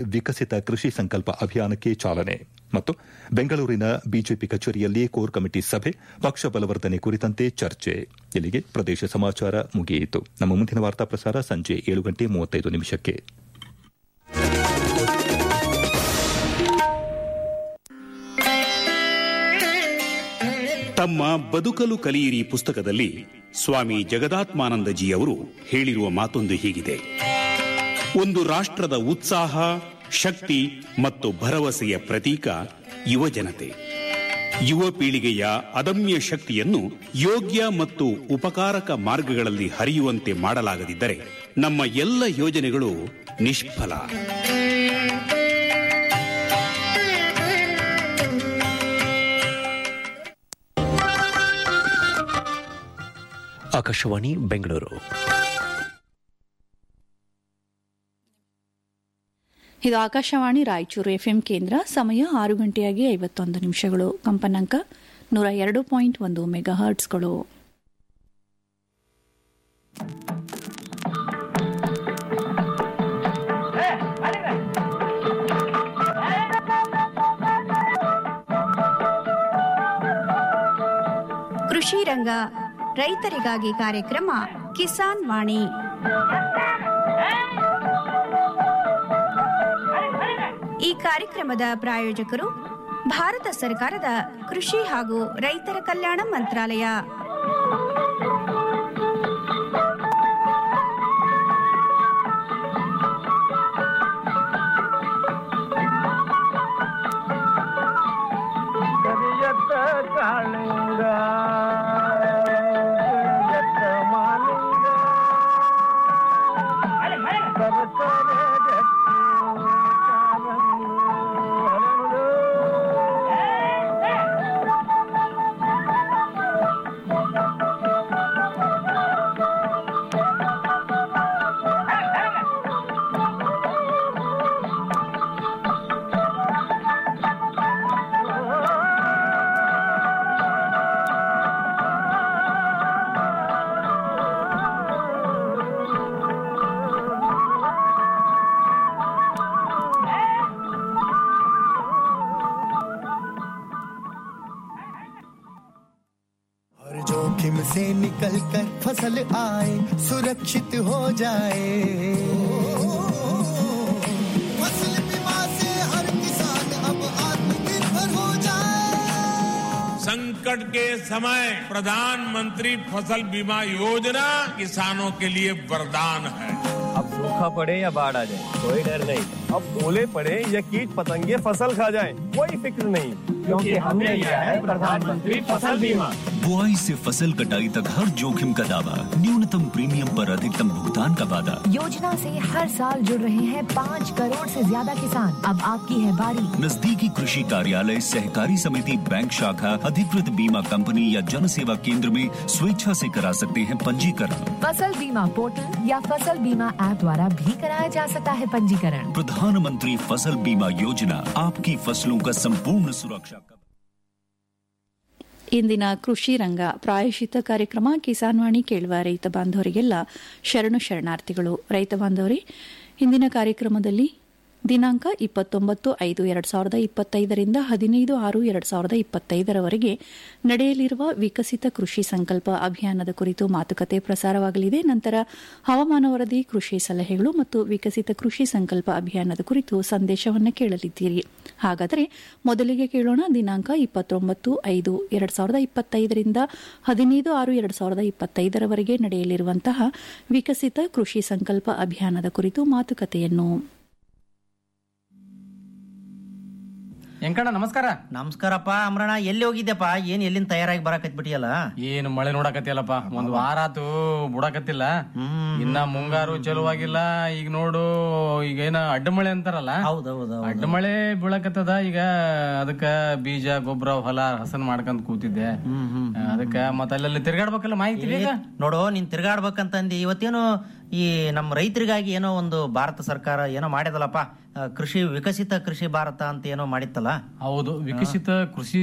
ವಿಕಸಿತ ಕೃಷಿ ಸಂಕಲ್ಪ ಅಭಿಯಾನಕ್ಕೆ ಚಾಲನೆ ಮತ್ತು ಬೆಂಗಳೂರಿನ ಬಿಜೆಪಿ ಕಚೇರಿಯಲ್ಲಿ ಕೋರ್ ಕಮಿಟಿ ಸಭೆ ಪಕ್ಷ ಬಲವರ್ಧನೆ ಕುರಿತಂತೆ ಚರ್ಚೆ ಇಲ್ಲಿಗೆ ಪ್ರದೇಶ ಸಮಾಚಾರ ಮುಗಿಯಿತು ನಮ್ಮ ಮುಂದಿನ ವಾರ್ತಾ ಪ್ರಸಾರ ಸಂಜೆ ಏಳು ಗಂಟೆ ಮೂವತ್ತೈದು ನಿಮಿಷಕ್ಕೆ ತಮ್ಮ ಬದುಕಲು ಕಲಿಯಿರಿ ಪುಸ್ತಕದಲ್ಲಿ ಸ್ವಾಮಿ ಜಗದಾತ್ಮಾನಂದಜಿಯವರು ಹೇಳಿರುವ ಮಾತೊಂದು ಹೀಗಿದೆ ಒಂದು ರಾಷ್ಟ್ರದ ಉತ್ಸಾಹ ಶಕ್ತಿ ಮತ್ತು ಭರವಸೆಯ ಪ್ರತೀಕ ಯುವಜನತೆ ಯುವ ಪೀಳಿಗೆಯ ಅದಮ್ಯ ಶಕ್ತಿಯನ್ನು ಯೋಗ್ಯ ಮತ್ತು ಉಪಕಾರಕ ಮಾರ್ಗಗಳಲ್ಲಿ ಹರಿಯುವಂತೆ ಮಾಡಲಾಗದಿದ್ದರೆ ನಮ್ಮ ಎಲ್ಲ ಯೋಜನೆಗಳು ನಿಷ್ಫಲ ಆಕಾಶವಾಣಿ ಬೆಂಗಳೂರು ಇದು ಆಕಾಶವಾಣಿ ರಾಯಚೂರು ಎಫ್ಎಂ ಕೇಂದ್ರ ಸಮಯ ಆರು ಗಂಟೆಯಾಗಿ ಐವತ್ತೊಂದು ನಿಮಿಷಗಳು ಕಂಪನಾಂಕ ನೂರ ಎರಡು ಪಾಯಿಂಟ್ ಒಂದು ಮೆಗಾ ಹರ್ಟ್ಸ್ಗಳು ಕೃಷಿ ರಂಗ ರೈತರಿಗಾಗಿ ಕಾರ್ಯಕ್ರಮ ಕಿಸಾನ್ ವಾಣಿ ಈ ಕಾರ್ಯಕ್ರಮದ ಪ್ರಾಯೋಜಕರು ಭಾರತ ಸರ್ಕಾರದ ಕೃಷಿ ಹಾಗೂ ರೈತರ ಕಲ್ಯಾಣ ಮಂತ್ರಾಲಯ ಕರಿಯತ್ತ ಕಾಳಿಂಗ ಕರಿಯತ್ತ ಮಾಲಿಂಗ ಸರಸರ ಗಟ್ಟಿ ಕಾರಂಗು ಹರಳು. हर जोखिम से निकल कर फसल आए सुरक्षित हो जाए फसल बीमा से हर किसान अब आत्मनिर्भर हो जाए संकट के समय प्रधानमंत्री फसल बीमा योजना किसानों के लिए वरदान है अब सूखा पड़े या बाढ़ आ जाए कोई डर नहीं अब ओले पड़े या कीट पतंगे फसल खा जाए कोई फिक्र नहीं क्योंकि हमने लिया है प्रधानमंत्री फसल बीमा बुआई से फसल कटाई तक हर जोखिम का दावा न्यूनतम प्रीमियम पर अधिकतम भुगतान का वादा योजना से हर साल जुड़ रहे हैं पाँच करोड़ से ज्यादा किसान अब आपकी है बारी नजदीकी कृषि कार्यालय सहकारी समिति बैंक शाखा अधिकृत बीमा कंपनी या जन सेवा केंद्र में स्वेच्छा से करा सकते हैं पंजीकरण फसल बीमा पोर्टल या फसल बीमा ऐप द्वारा भी कराया जा सकता है पंजीकरण प्रधानमंत्री फसल बीमा योजना आपकी फसलों का संपूर्ण सुरक्षा कवच। ಇಂದಿನ ಕೃಷಿ ರಂಗ ಪ್ರಾಯಶಿತ ಕಾರ್ಯಕ್ರಮ ಕಿಸಾನ್ ವಾಣಿ ಕೇಳುವ ರೈತ ಬಾಂಧವರಿಗೆಲ್ಲ ಶರಣು ಶರಣಾರ್ಥಿಗಳು ರೈತ ಬಾಂಧವರೇ ಇಂದಿನ ಕಾರ್ಯಕ್ರಮದಲ್ಲಿ ದಿನಾಂಕ ಇಪ್ಪತ್ತೊಂಬತ್ತು ಐದು ಎರಡು ಸಾವಿರದ ಇಪ್ಪತ್ತೈದರಿಂದ ಹದಿನೈದು ಆರು ಎರಡು ಸಾವಿರದ ಇಪ್ಪತ್ತೈದರವರೆಗೆ ನಡೆಯಲಿರುವ ವಿಕಸಿತ ಕೃಷಿ ಸಂಕಲ್ಪ ಅಭಿಯಾನದ ಕುರಿತು ಮಾತುಕತೆ ಪ್ರಸಾರವಾಗಲಿದೆ ನಂತರ ಹವಾಮಾನ ವರದಿ ಕೃಷಿ ಸಲಹೆಗಳು ಮತ್ತು ವಿಕಸಿತ ಕೃಷಿ ಸಂಕಲ್ಪ ಅಭಿಯಾನದ ಕುರಿತು ಸಂದೇಶವನ್ನು ಕೇಳಲಿದ್ದೀರಿ ಹಾಗಾದರೆ ಮೊದಲಿಗೆ ಕೇಳೋಣ ದಿನಾಂಕ ಇಪ್ಪತ್ತೊಂಬತ್ತು ಐದು ಎರಡು ಸಾವಿರದ ಇಪ್ಪತ್ತೈದರಿಂದ ಹದಿನೈದು ಆರು ಎರಡು ಸಾವಿರದ ಇಪ್ಪತ್ತೈದರವರೆಗೆ ನಡೆಯಲಿರುವಂತಹ ವಿಕಸಿತ ಕೃಷಿ ಸಂಕಲ್ಪ ಅಭಿಯಾನದ ಕುರಿತು ಮಾತುಕತೆಯನ್ನು ಎಂಕಣ್ಣ ನಮಸ್ಕಾರ ನಮಸ್ಕಾರಪ್ಪ ಅಮ್ರಣ ಎಲ್ಲಿ ಹೋಗಿದ್ದೆಪ್ಪ ಏನ್ ಎಲ್ಲಿಂದ ತಯಾರಾಗಿ ಬರಾಕತ್ಬಿಟ್ಟಿಯಲ್ಲ ಏನು ಮಳೆ ನೋಡಕತ್ತಿಯಲ್ಲಪ್ಪ ಒಂದ್ ವಾರ ಆತು ಬುಡಕತ್ತಿಲ್ಲ ಇನ್ನ ಮುಂಗಾರು ಚಲುವಾಗಿಲ್ಲ ಈಗ ನೋಡು ಈಗ ಏನ ಅಡ್ಡ ಮಳೆ ಅಂತಾರಲ್ಲ ಹೌದೌದು ಅಡ್ಡ ಮಳೆ ಬೀಳಕತ್ತದ ಈಗ ಅದಕ್ಕ ಬೀಜ ಗೊಬ್ಬರ ಹೊಲ ಹಸನ್ ಮಾಡ್ಕೊಂಡ್ ಕೂತಿದ್ದೆ ಅದಕ್ಕ ಮತ್ತ ಅಲ್ಲೆಲ್ಲ ತಿರ್ಗಾಡ್ಬೇಕಲ್ಲ ಮಾಹಿತಿ ಬೇಗ ನೋಡು ನೀನ್ ತಿರ್ಗಾಡ್ಬೇಕಂತಂದಿ ಇವತ್ತೇನು ಈ ನಮ್ಮ ರೈತರಿಗಾಗಿ ಏನೋ ಒಂದು ಭಾರತ ಸರ್ಕಾರ ಏನೋ ಮಾಡಿದಲ್ಲಪ್ಪ ಆ, ಕೃಷಿ ವಿಕಸಿತ ಕೃಷಿ ಭಾರತ ಅಂತ ಏನೋ ಮಾಡಿತ್ತಲ್ಲ ಹೌದು ವಿಕಸಿತ ಕೃಷಿ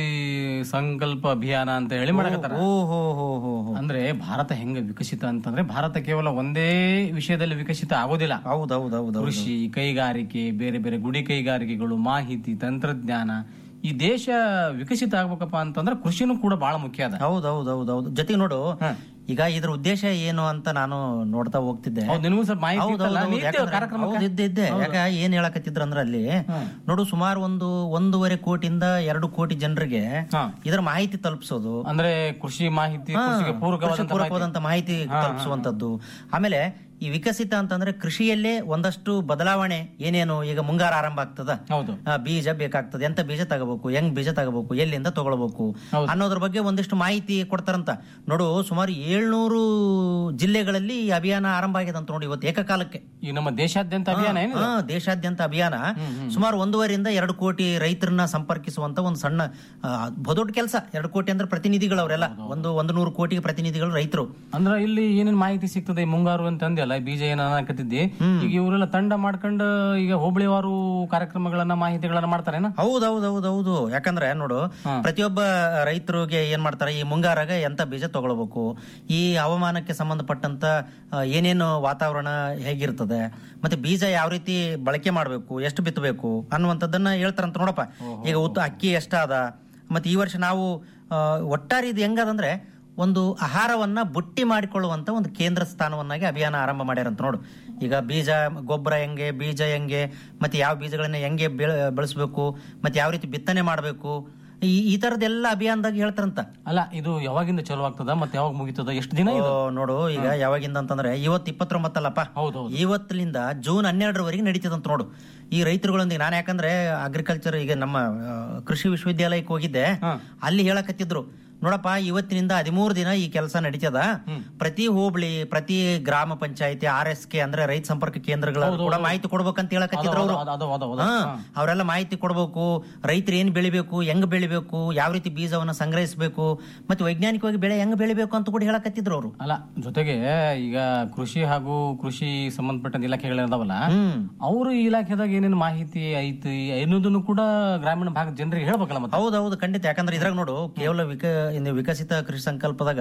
ಸಂಕಲ್ಪ ಅಭಿಯಾನ ಅಂತ ಹೇಳಿ ಮಾಡಕತ್ತಾರ ಓ ಹೋ ಹೋ ಹೋ ಹೋ. ಅಂದ್ರೆ ಭಾರತ ಹೆಂಗ ವಿಕಸಿತ ಅಂತಂದ್ರೆ ಭಾರತ ಕೇವಲ ಒಂದೇ ವಿಷಯದಲ್ಲಿ ವಿಕಸಿತ ಆಗೋದಿಲ್ಲ ಹೌದೌದೌದು ಕೃಷಿ ಕೈಗಾರಿಕೆ ಬೇರೆ ಬೇರೆ ಗುಡಿ ಕೈಗಾರಿಕೆಗಳು ಮಾಹಿತಿ ತಂತ್ರಜ್ಞಾನ ಈ ದೇಶ ವಿಕಸಿತ ಆಗ್ಬೇಕಪ್ಪ ಅಂತಂದ್ರೆ ಕೃಷಿನೂ ಕೂಡ ಬಹಳ ಮುಖ್ಯ ಅದ ಹೌದೌದೌದೌದು ಜೊತೆಗೆ ನೋಡು ಈಗ ಇದ್ರ ಉದ್ದೇಶ ಏನು ಅಂತ ನಾನು ನೋಡ್ತಾ ಹೋಗ್ತಿದ್ದೆ ಹೌದು, ನಿನಗೂ ಸ್ವಲ್ಪ ಮಾಹಿತಿ ಹೌದು, ಇತ್ತಲ್ಲ? ಹೌದು, ನೀ ಇದ್ದೆ ಯಾಕಂದ್ರೆ- ಕಾರ್ಯಕ್ರಮಕ್ಕೆ? ಹೌದು, ಇದ್ದೆ ಇದ್ದೆ ಹೌದು. ಯಾಕ ಏನ್ ಹೇಳಕತ್ತಿದ್ರ ಅಂದ್ರೆ ಅಲ್ಲಿ ನೋಡು ಸುಮಾರು ಒಂದು ಒಂದೂವರೆ ಕೋಟಿಯಿಂದ ಎರಡು ಕೋಟಿ ಜನರಿಗೆ ಇದರ ಮಾಹಿತಿ ತಲುಪಿಸೋದು ಅಂದ್ರೆ ಕೃಷಿ ಮಾಹಿತಿ ಹಾ, ಕೃಷಿಗೆ ಕೃಷಿ ಪೂರಕವಾದಂತ ಪೂರಕವಾದಂತ ಮಾಹಿತಿ ತಲುಪಿಸುವಂತದ್ದು ಆಮೇಲೆ ಈ ವಿಕಸಿತ ಅಂತಂದ್ರೆ ಕೃಷಿಯಲ್ಲೇ ಒಂದಷ್ಟು ಬದಲಾವಣೆ ಏನೇನು ಈಗ ಮುಂಗಾರ ಆರಂಭ ಆಗ್ತದ ಹೌದು ಆ, ಬೀಜ ಬೇಕಾಗ್ತದೆ ಎಂತ ಬೀಜ ತಗೋಬೇಕು ಹೆಂಗ್ ಬೀಜ ತಗೋಬೇಕು ಎಲ್ಲಿಂದ ತಗೊಳ್ಬೇಕು ಅನ್ನೋದ್ರ ಬಗ್ಗೆ ಒಂದಿಷ್ಟು ಮಾಹಿತಿ ಕೊಡ್ತಾರಂತ ನೋಡು ಸುಮಾರು ಏಳ್ನೂರು ಜಿಲ್ಲೆಗಳಲ್ಲಿ ಈ ಅಭಿಯಾನ ಆರಂಭ ಆಗಿದೆ ಅಂತ ನೋಡಿ ಇವತ್ತು ಏಕಕಾಲಕ್ಕೆ ಈ ನಮ್ಮ ದೇಶಾದ್ಯಂತ ಅಭಿಯಾನ ಏನಿದೆ? ಹಾ, ದೇಶಾದ್ಯಂತ ಅಭಿಯಾನ ಸುಮಾರು ಒಂದೂವರೆಯಿಂದ ಎರಡು ಕೋಟಿ ರೈತರನ್ನ ಸಂಪರ್ಕಿಸುವಂತ ಒಂದು ಸಣ್ಣ ಆ, ಬಹುದೊಡ್ಡ ಕೆಲಸ ಎರಡು ಕೋಟಿ ಅಂದ್ರೆ ಪ್ರತಿನಿಧಿಗಳು ಅವರೆಲ್ಲ ಒಂದು ಒಂದು ನೂರು ಕೋಟಿ ಪ್ರತಿನಿಧಿಗಳು ರೈತರು ಅಂದ್ರ ಇಲ್ಲಿ ಏನೇನ್ ಮಾಹಿತಿ ಸಿಗ್ತದೆ ಈ ಮುಂಗಾರು ಅಂತ ಅಂದ್ಯಲ್ಲ ಈ ಬೀಜ ಏನ ಅನ್ನಕತ್ತಿದ್ದಿ ಈಗ ಇವರೆಲ್ಲ ತಂಡ ಮಾಡ್ಕೊಂಡು ಈಗ ಹೋಬಳಿವಾರು ಕಾರ್ಯಕ್ರಮಗಳನ್ನ ಮಾಹಿತಿಗಳನ್ನ ಮಾಡ್ತಾರೇನ ಹೌದೌದೌದೌದು ಯಾಕಂದ್ರೆ ನೋಡು ಪ್ರತಿಯೊಬ್ಬ ರೈತರಿಗೆ ಏನ್ ಮಾಡ್ತಾರೆ ಈ ಮುಂಗಾರಾಗ ಎಂತ ಬೀಜ ತಗೊಳ್ಬೇಕು ಈ ಹವಾಮಾನಕ್ಕೆ ಸಂಬಂಧಪಟ್ಟಂತ ಆ, ಏನೇನು ವಾತಾವರಣ ಹೇಗಿರ್ತದೆ ಮತ್ತೆ ಬೀಜ ಯಾವ ರೀತಿ ಬಳಕೆ ಮಾಡಬೇಕು ಎಷ್ಟು ಬಿತ್ತಬೇಕು ಅನ್ನುವಂಥದ್ದನ್ನ ಹೇಳ್ತಾರಂತ ನೋಡಪ್ಪ ಈಗ ಉತ್ತ ಅಕ್ಕಿ ಎಷ್ಟಾದ ಮತ್ತೆ ಈ ವರ್ಷ ನಾವು ಆ, ಒಟ್ಟಾರೆ ಇದು ಹೆಂಗದಂದ್ರೆ ಒಂದು ಆಹಾರವನ್ನ ಬುಟ್ಟಿ ಮಾಡಿಕೊಳ್ಳುವಂತ ಒಂದು ಕೇಂದ್ರ ಸ್ಥಾನವನ್ನಾಗಿ ಅಭಿಯಾನ ಆರಂಭ ಮಾಡ್ಯಾರಂತ ನೋಡು ಈಗ ಬೀಜ ಗೊಬ್ಬರ ಹೆಂಗೆ ಬೀಜ ಹೆಂಗೆ ಮತ್ತೆ ಯಾವ ಬೀಜಗಳನ್ನ ಹೆಂಗೆ ಬೆಳ- ಬೆಳೆಸ್ಬೇಕು ಮತ್ತೆ ಯಾವ ರೀತಿ ಬಿತ್ತನೆ ಮಾಡಬೇಕು ಈ ಈ ತರದೆಲ್ಲ ಅಭಿಯಾನದಾಗ ಹೇಳ್ತಾರಂತ ಅಲ್ಲ ಇದು ಯಾವಾಗಿಂದ ಚಲೋ ಆಗ್ತದ ಮತ್ತೆ ಯಾವಾಗ ಮುಗಿತದ ಎಷ್ಟು ದಿನ ಇದು ಓ, ನೋಡು ಈಗ ಯಾವಾಗಿಂದ ಅಂತಂದ್ರೆ ಇವತ್ತು ಇಪ್ಪತ್ತೊಂಬತ್ತಲ್ಲಪ್ಪ ಇವತ್ತಲಿಂದ ಜೂನ್ ಹನ್ನೆರಡರವರೆಗೆ ನಡೀತದಂತ ನೋಡು ಈ ರೈತರುಗಳೊಂದಿಗೆ ನಾನು ಯಾಕಂದ್ರೆ ಅಗ್ರಿಕಲ್ಚರ್ ಈಗ ನಮ್ಮ ಆ, ಕೃಷಿ ವಿಶ್ವವಿದ್ಯಾಲಯಕ್ಕೆ ಹೋಗಿದ್ದೆ ಅಲ್ಲಿ ಹೇಳಕತ್ತಿದ್ರು ನೋಡಪ್ಪ ಇವತ್ತಿನಿಂದ ಹದಿಮೂರು ದಿನ ಈ ಕೆಲಸ ನಡೀತದ ಪ್ರತಿ ಹೋಬಳಿ ಪ್ರತಿ ಗ್ರಾಮ ಪಂಚಾಯತಿ ಆರ್ ಎಸ್ ಕೆ ಅಂದ್ರೆ ರೈತ ಸಂಪರ್ಕ ಕೇಂದ್ರಗಳ ಕೂಡ ಮಾಹಿತಿ ಕೊಡ್ಬೇಕಂತ ಹೇಳಕತ್ತಿದ್ರು ಅವರು ಅದು- ಅದು- ಅದು- ಅದು. ಹಾ, ಅವರೆಲ್ಲ ಮಾಹಿತಿ ಕೊಡ್ಬೇಕು ರೈತರು ಏನ್ ಬೆಳಿಬೇಕು ಹೆಂಗ್ ಬೆಳಿಬೇಕು ಯಾವ ರೀತಿ ಬೀಜವನ್ನ ಸಂಗ್ರಹಿಸಬೇಕು ಮತ್ತೆ ವೈಜ್ಞಾನಿಕವಾಗಿ ಬೆಳೆ ಹೆಂಗ್ ಬೆಳಿಬೇಕು ಅಂತ ಕೂಡ ಹೇಳಕತ್ತಿದ್ರು ಅವರು ಅಲ್ಲ ಜೊತೆಗೆ ಈಗ ಕೃಷಿ ಹಾಗೂ ಕೃಷಿ ಸಂಬಂಧಪಟ್ಟ ಇಲಾಖೆಗಳಿದಾವಲ್ಲ ಅವರು ಈ ಇಲಾಖೆದಾಗ ಏನೇನು ಮಾಹಿತಿ ಐತಿ ಅನ್ನೋದನ್ನು ಕೂಡ ಗ್ರಾಮೀಣ ಭಾಗದ ಜನರಿಗೆ ಹೇಳ್ಬೇಕಲ್ಲ ಮತ್ತೆ ಹೌದೌದು ಖಂಡಿತ ಯಾಕಂದ್ರೆ ಇದ್ರಾಗ ನೋಡು ಕೇವಲ ವಿಕ ಇನ್ನು ವಿಕಸಿತ ಕೃಷಿ ಸಂಕಲ್ಪದಾಗ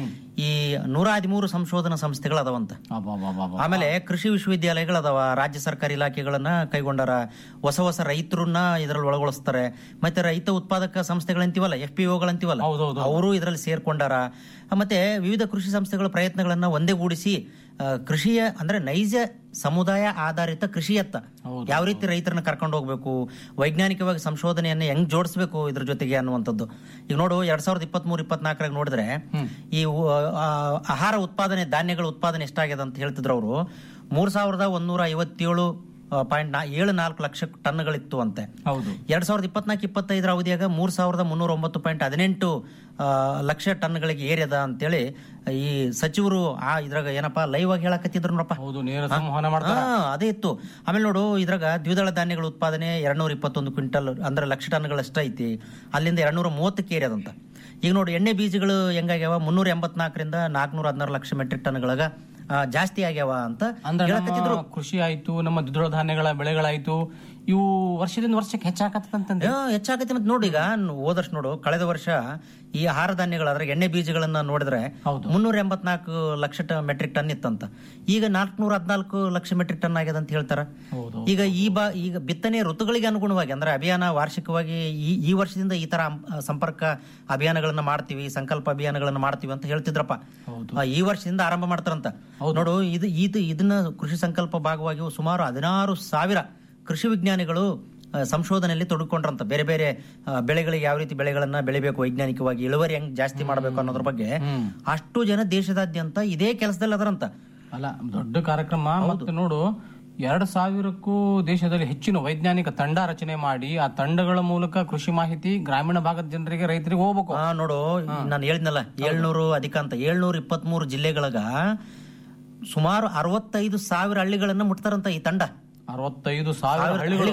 ಈ ನೂರ ಹದಿಮೂರು ಸಂಶೋಧನಾ ಸಂಸ್ಥೆಗಳು ಅದಾವಂತ ಆಮೇಲೆ ಕೃಷಿ ವಿಶ್ವವಿದ್ಯಾಲಯಗಳು ಅದಾವ ರಾಜ್ಯ ಸರ್ಕಾರಿ ಇಲಾಖೆಗಳನ್ನ ಕೈಗೊಂಡಾರ ಹೊಸ ಹೊಸ ರೈತರನ್ನ ಇದ್ರಲ್ಲಿ ಒಳಗೊಳಿಸ್ತಾರೆ ಮತ್ತೆ ರೈತ ಉತ್ಪಾದಕ ಸಂಸ್ಥೆಗಳಂತೀವಲ್ಲ ಎಫ್ ಪಿ ಓಗಳಂತೀವಲ್ಲ ಅವರು ಇದರಲ್ಲಿ ಸೇರ್ಕೊಂಡಾರ ಮತ್ತೆ ವಿವಿಧ ಕೃಷಿ ಸಂಸ್ಥೆಗಳ ಪ್ರಯತ್ನಗಳನ್ನ ಒಂದೇಗೂಡಿಸಿ ಆ, ಕೃಷಿಯ ಅಂದ್ರೆ ನೈಜ ಸಮುದಾಯ ಆಧಾರಿತ ಕೃಷಿಯತ್ತ ಯಾವ ರೀತಿ ರೈತರನ್ನ ಕರ್ಕೊಂಡು ಹೋಗ್ಬೇಕು ವೈಜ್ಞಾನಿಕವಾಗಿ ಸಂಶೋಧನೆಯನ್ನ ಹೆಂಗ್ ಜೋಡಿಸ್ಬೇಕು ಇದ್ರ ಜೊತೆಗೆ ಅನ್ನುವಂಥದ್ದು ಈಗ ನೋಡು ಎರಡ್ ಸಾವಿರದ ಇಪ್ಪತ್ತ್ ಮೂರು ಇಪ್ಪತ್ನಾಲ್ಕರಾಗ ನೋಡಿದ್ರೆ ಈ ಉ- ಆ, ಆಹಾರ ಉತ್ಪಾದನೆ ಧಾನ್ಯಗಳ ಉತ್ಪಾದನೆ ಎಷ್ಟಾಗ್ಯದ ಅಂತ ಹೇಳ್ತಿದ್ರು ಅವರು ಮೂರ್ ಸಾವಿರದ ಒಂದೂರ ಐವತ್ತೇಳು ಪಾಯಿಂಟ್ ಏಳು ನಾಲ್ಕು ಲಕ್ಷ ಟನ್ಗಳಿತ್ತು ಅಂತೆ ಹೌದು ಎರಡ್ ಸಾವಿರದ ಇಪ್ಪತ್ನಾಲ್ಕು ಇಪ್ಪತ್ತೈದರ ಅವಧಿಯಾಗ ಮೂರ್ ಸಾವಿರದ ಮುನ್ನೂರ ಒಂಬತ್ತು ಪಾಯಿಂಟ್ ಹದಿನೆಂಟು ಆ, ಲಕ್ಷ ಟನ್ಗಳಿಗೆ ಏರ್ಯದ ಅಂತೇಳಿ ಈ ಸಚಿವರು ಆ ಇದ್ರಾಗ ಏನಪ್ಪಾ ಲೈವ್ ಆಗಿ ಹೇಳಕತ್ತಿದ್ರು ನೋಡಪ್ಪ ಹೌದು ನೇರ ಸಂವಹನ ಮಾಡ್ತಾರ ಹಾ, ಅದೇ ಇತ್ತು ಆಮೇಲೆ ನೋಡು ಇದ್ರಾಗ ದ್ವಿದಳ ಧಾನ್ಯಗಳ ಉತ್ಪಾದನೆ ಎರಡ್ನೂರ ಇಪ್ಪತ್ತೊಂದು ಕ್ವಿಂಟಲ್ ಅಂದ್ರೆ ಲಕ್ಷ ಟನ್ಗಳಷ್ಟ ಐತಿ ಅಲ್ಲಿಂದ ಎರಡ್ನೂರ ಮೂವತ್ತಕ್ಕೆ ಏರ್ಯದಂತ ಈಗ ನೋಡಿ ಎಣ್ಣೆ ಬೀಜಗಳು ಹೆಂಗಾಗ್ಯಾವ ಮುನ್ನೂರ ಎಂಬತ್ನಾಲ್ಕರಿಂದ ನಾಲ್ಕನೂರ ಹದಿನಾರು ಲಕ್ಷ ಮೆಟ್ರಿಕ್ ಟನ್ಗಳಾಗ ಆ, ಜಾಸ್ತಿ ಆಗ್ಯಾವ ಅಂತ ಅಂದ್ರೆ ಹೇಳಕತ್ತಿದ್ರು ನಮ್ಮ ಕೃಷಿ ಆಯ್ತು ನಮ್ಮ ದ್ವಿದಳ ಧಾನ್ಯಗಳ ಬೆಳೆಗಳಾಯ್ತು ಇವು ವರ್ಷದಿಂದ ವರ್ಷಕ್ಕೆ ಹೆಚ್ಚಾಕತ್ತಂತಂದ್ರೆ ಆ, ಹೆಚ್ಚಾಗತ್ತೆ ಮತ್ತೆ ನೋಡಿ ಈಗ ಹೋದ ವರ್ಷ ನೋಡು ಕಳೆದ ವರ್ಷ ಈ ಆಹಾರ ಧಾನ್ಯಗಳ ಅದ್ರಾಗ ಎಣ್ಣೆ ಬೀಜಗಳನ್ನ ನೋಡಿದ್ರೆ ಮುನ್ನೂರ ಎಂಬತ್ನಾಲ್ಕು ಲಕ್ಷ ಟ- ಮೆಟ್ರಿಕ್ ಟನ್ ಇತ್ತಂತ ಈಗ ನಾಲ್ಕನೂರ ಹದಿನಾಲ್ಕು ಲಕ್ಷ ಮೆಟ್ರಿಕ್ ಟನ್ ಆಗ್ಯದ ಅಂತ ಹೇಳ್ತಾರ ಈಗ ಈ ಬಾ ಈಗ ಬಿತ್ತನೆ ಋತುಗಳಿಗೆ ಅನುಗುಣವಾಗಿ ಅಂದ್ರೆ ಅಭಿಯಾನ ವಾರ್ಷಿಕವಾಗಿ ಈ ಈ ವರ್ಷದಿಂದ ಈ ತರ ಅಂ- ಸಂಪರ್ಕ ಅಭಿಯಾನಗಳನ್ನ ಮಾಡ್ತೀವಿ ಸಂಕಲ್ಪ ಅಭಿಯಾನಗಳನ್ನ ಮಾಡ್ತೀವಿ ಅಂತ ಹೇಳ್ತಿದ್ರಪ್ಪ ಆ, ಈ ವರ್ಷದಿಂದ ಆರಂಭ ಮಾಡ್ತಾರಂತ ನೋಡು ಇದು ಇದು ಇದನ್ನ ಕೃಷಿ ಸಂಕಲ್ಪ ಭಾಗವಾಗಿ ಸುಮಾರು ಹದಿನಾರು ಸಾವಿರ ಕೃಷಿ ವಿಜ್ಞಾನಿಗಳು ಆ, ಸಂಶೋಧನೆಯಲ್ಲಿ ತೊಡಕೊಂಡ್ರಂತ ಬೇರೆ ಬೇರೆ ಆ, ಬೆಳೆಗಳಿಗೆ ಯಾವ ರೀತಿ ಬೆಳೆಗಳನ್ನ ಬೆಳಿಬೇಕು ವೈಜ್ಞಾನಿಕವಾಗಿ ಇಳುವರಿ ಹೆಂಗ್ ಜಾಸ್ತಿ ಮಾಡಬೇಕು ಅನ್ನೋದ್ರ ಬಗ್ಗೆ ಅಷ್ಟು ಜನ ದೇಶದಾದ್ಯಂತ ಇದೇ ಕೆಲಸದಲ್ಲಿ ಅದರಂತ ಅಲ್ಲ ದೊಡ್ಡ ಕಾರ್ಯಕ್ರಮ ಮತ್ತೆ ನೋಡು ಎರಡ್ ಸಾವಿರಕ್ಕೂ ದೇಶದಲ್ಲಿ ಹೆಚ್ಚಿನ ವೈಜ್ಞಾನಿಕ ತಂಡ ರಚನೆ ಮಾಡಿ ಆ ತಂಡಗಳ ಮೂಲಕ ಕೃಷಿ ಮಾಹಿತಿ ಗ್ರಾಮೀಣ ಭಾಗದ ಜನರಿಗೆ ರೈತರಿಗೆ ಹೋಗ್ಬೇಕು ಆ, ನೋಡು ನಾನು ಹೇಳಿದ್ನಲ್ಲ ಏಳ್ನೂರು ಅಧಿಕ ಅಂತ ಏಳ್ನೂರ ಇಪ್ಪತ್ಮೂರು ಜಿಲ್ಲೆಗಳಗ ಸುಮಾರು ಅರವತ್ತೈದು ಸಾವಿರ ಹಳ್ಳಿಗಳನ್ನ ಮುಟ್ತಾರಂತ ಈ ತಂಡ ಅರವತ್ತೈದು ಸಾವಿರ ಸಾವಿರ ಹಳ್ಳಿಗಳು ಹಳ್ಳಿಗಳು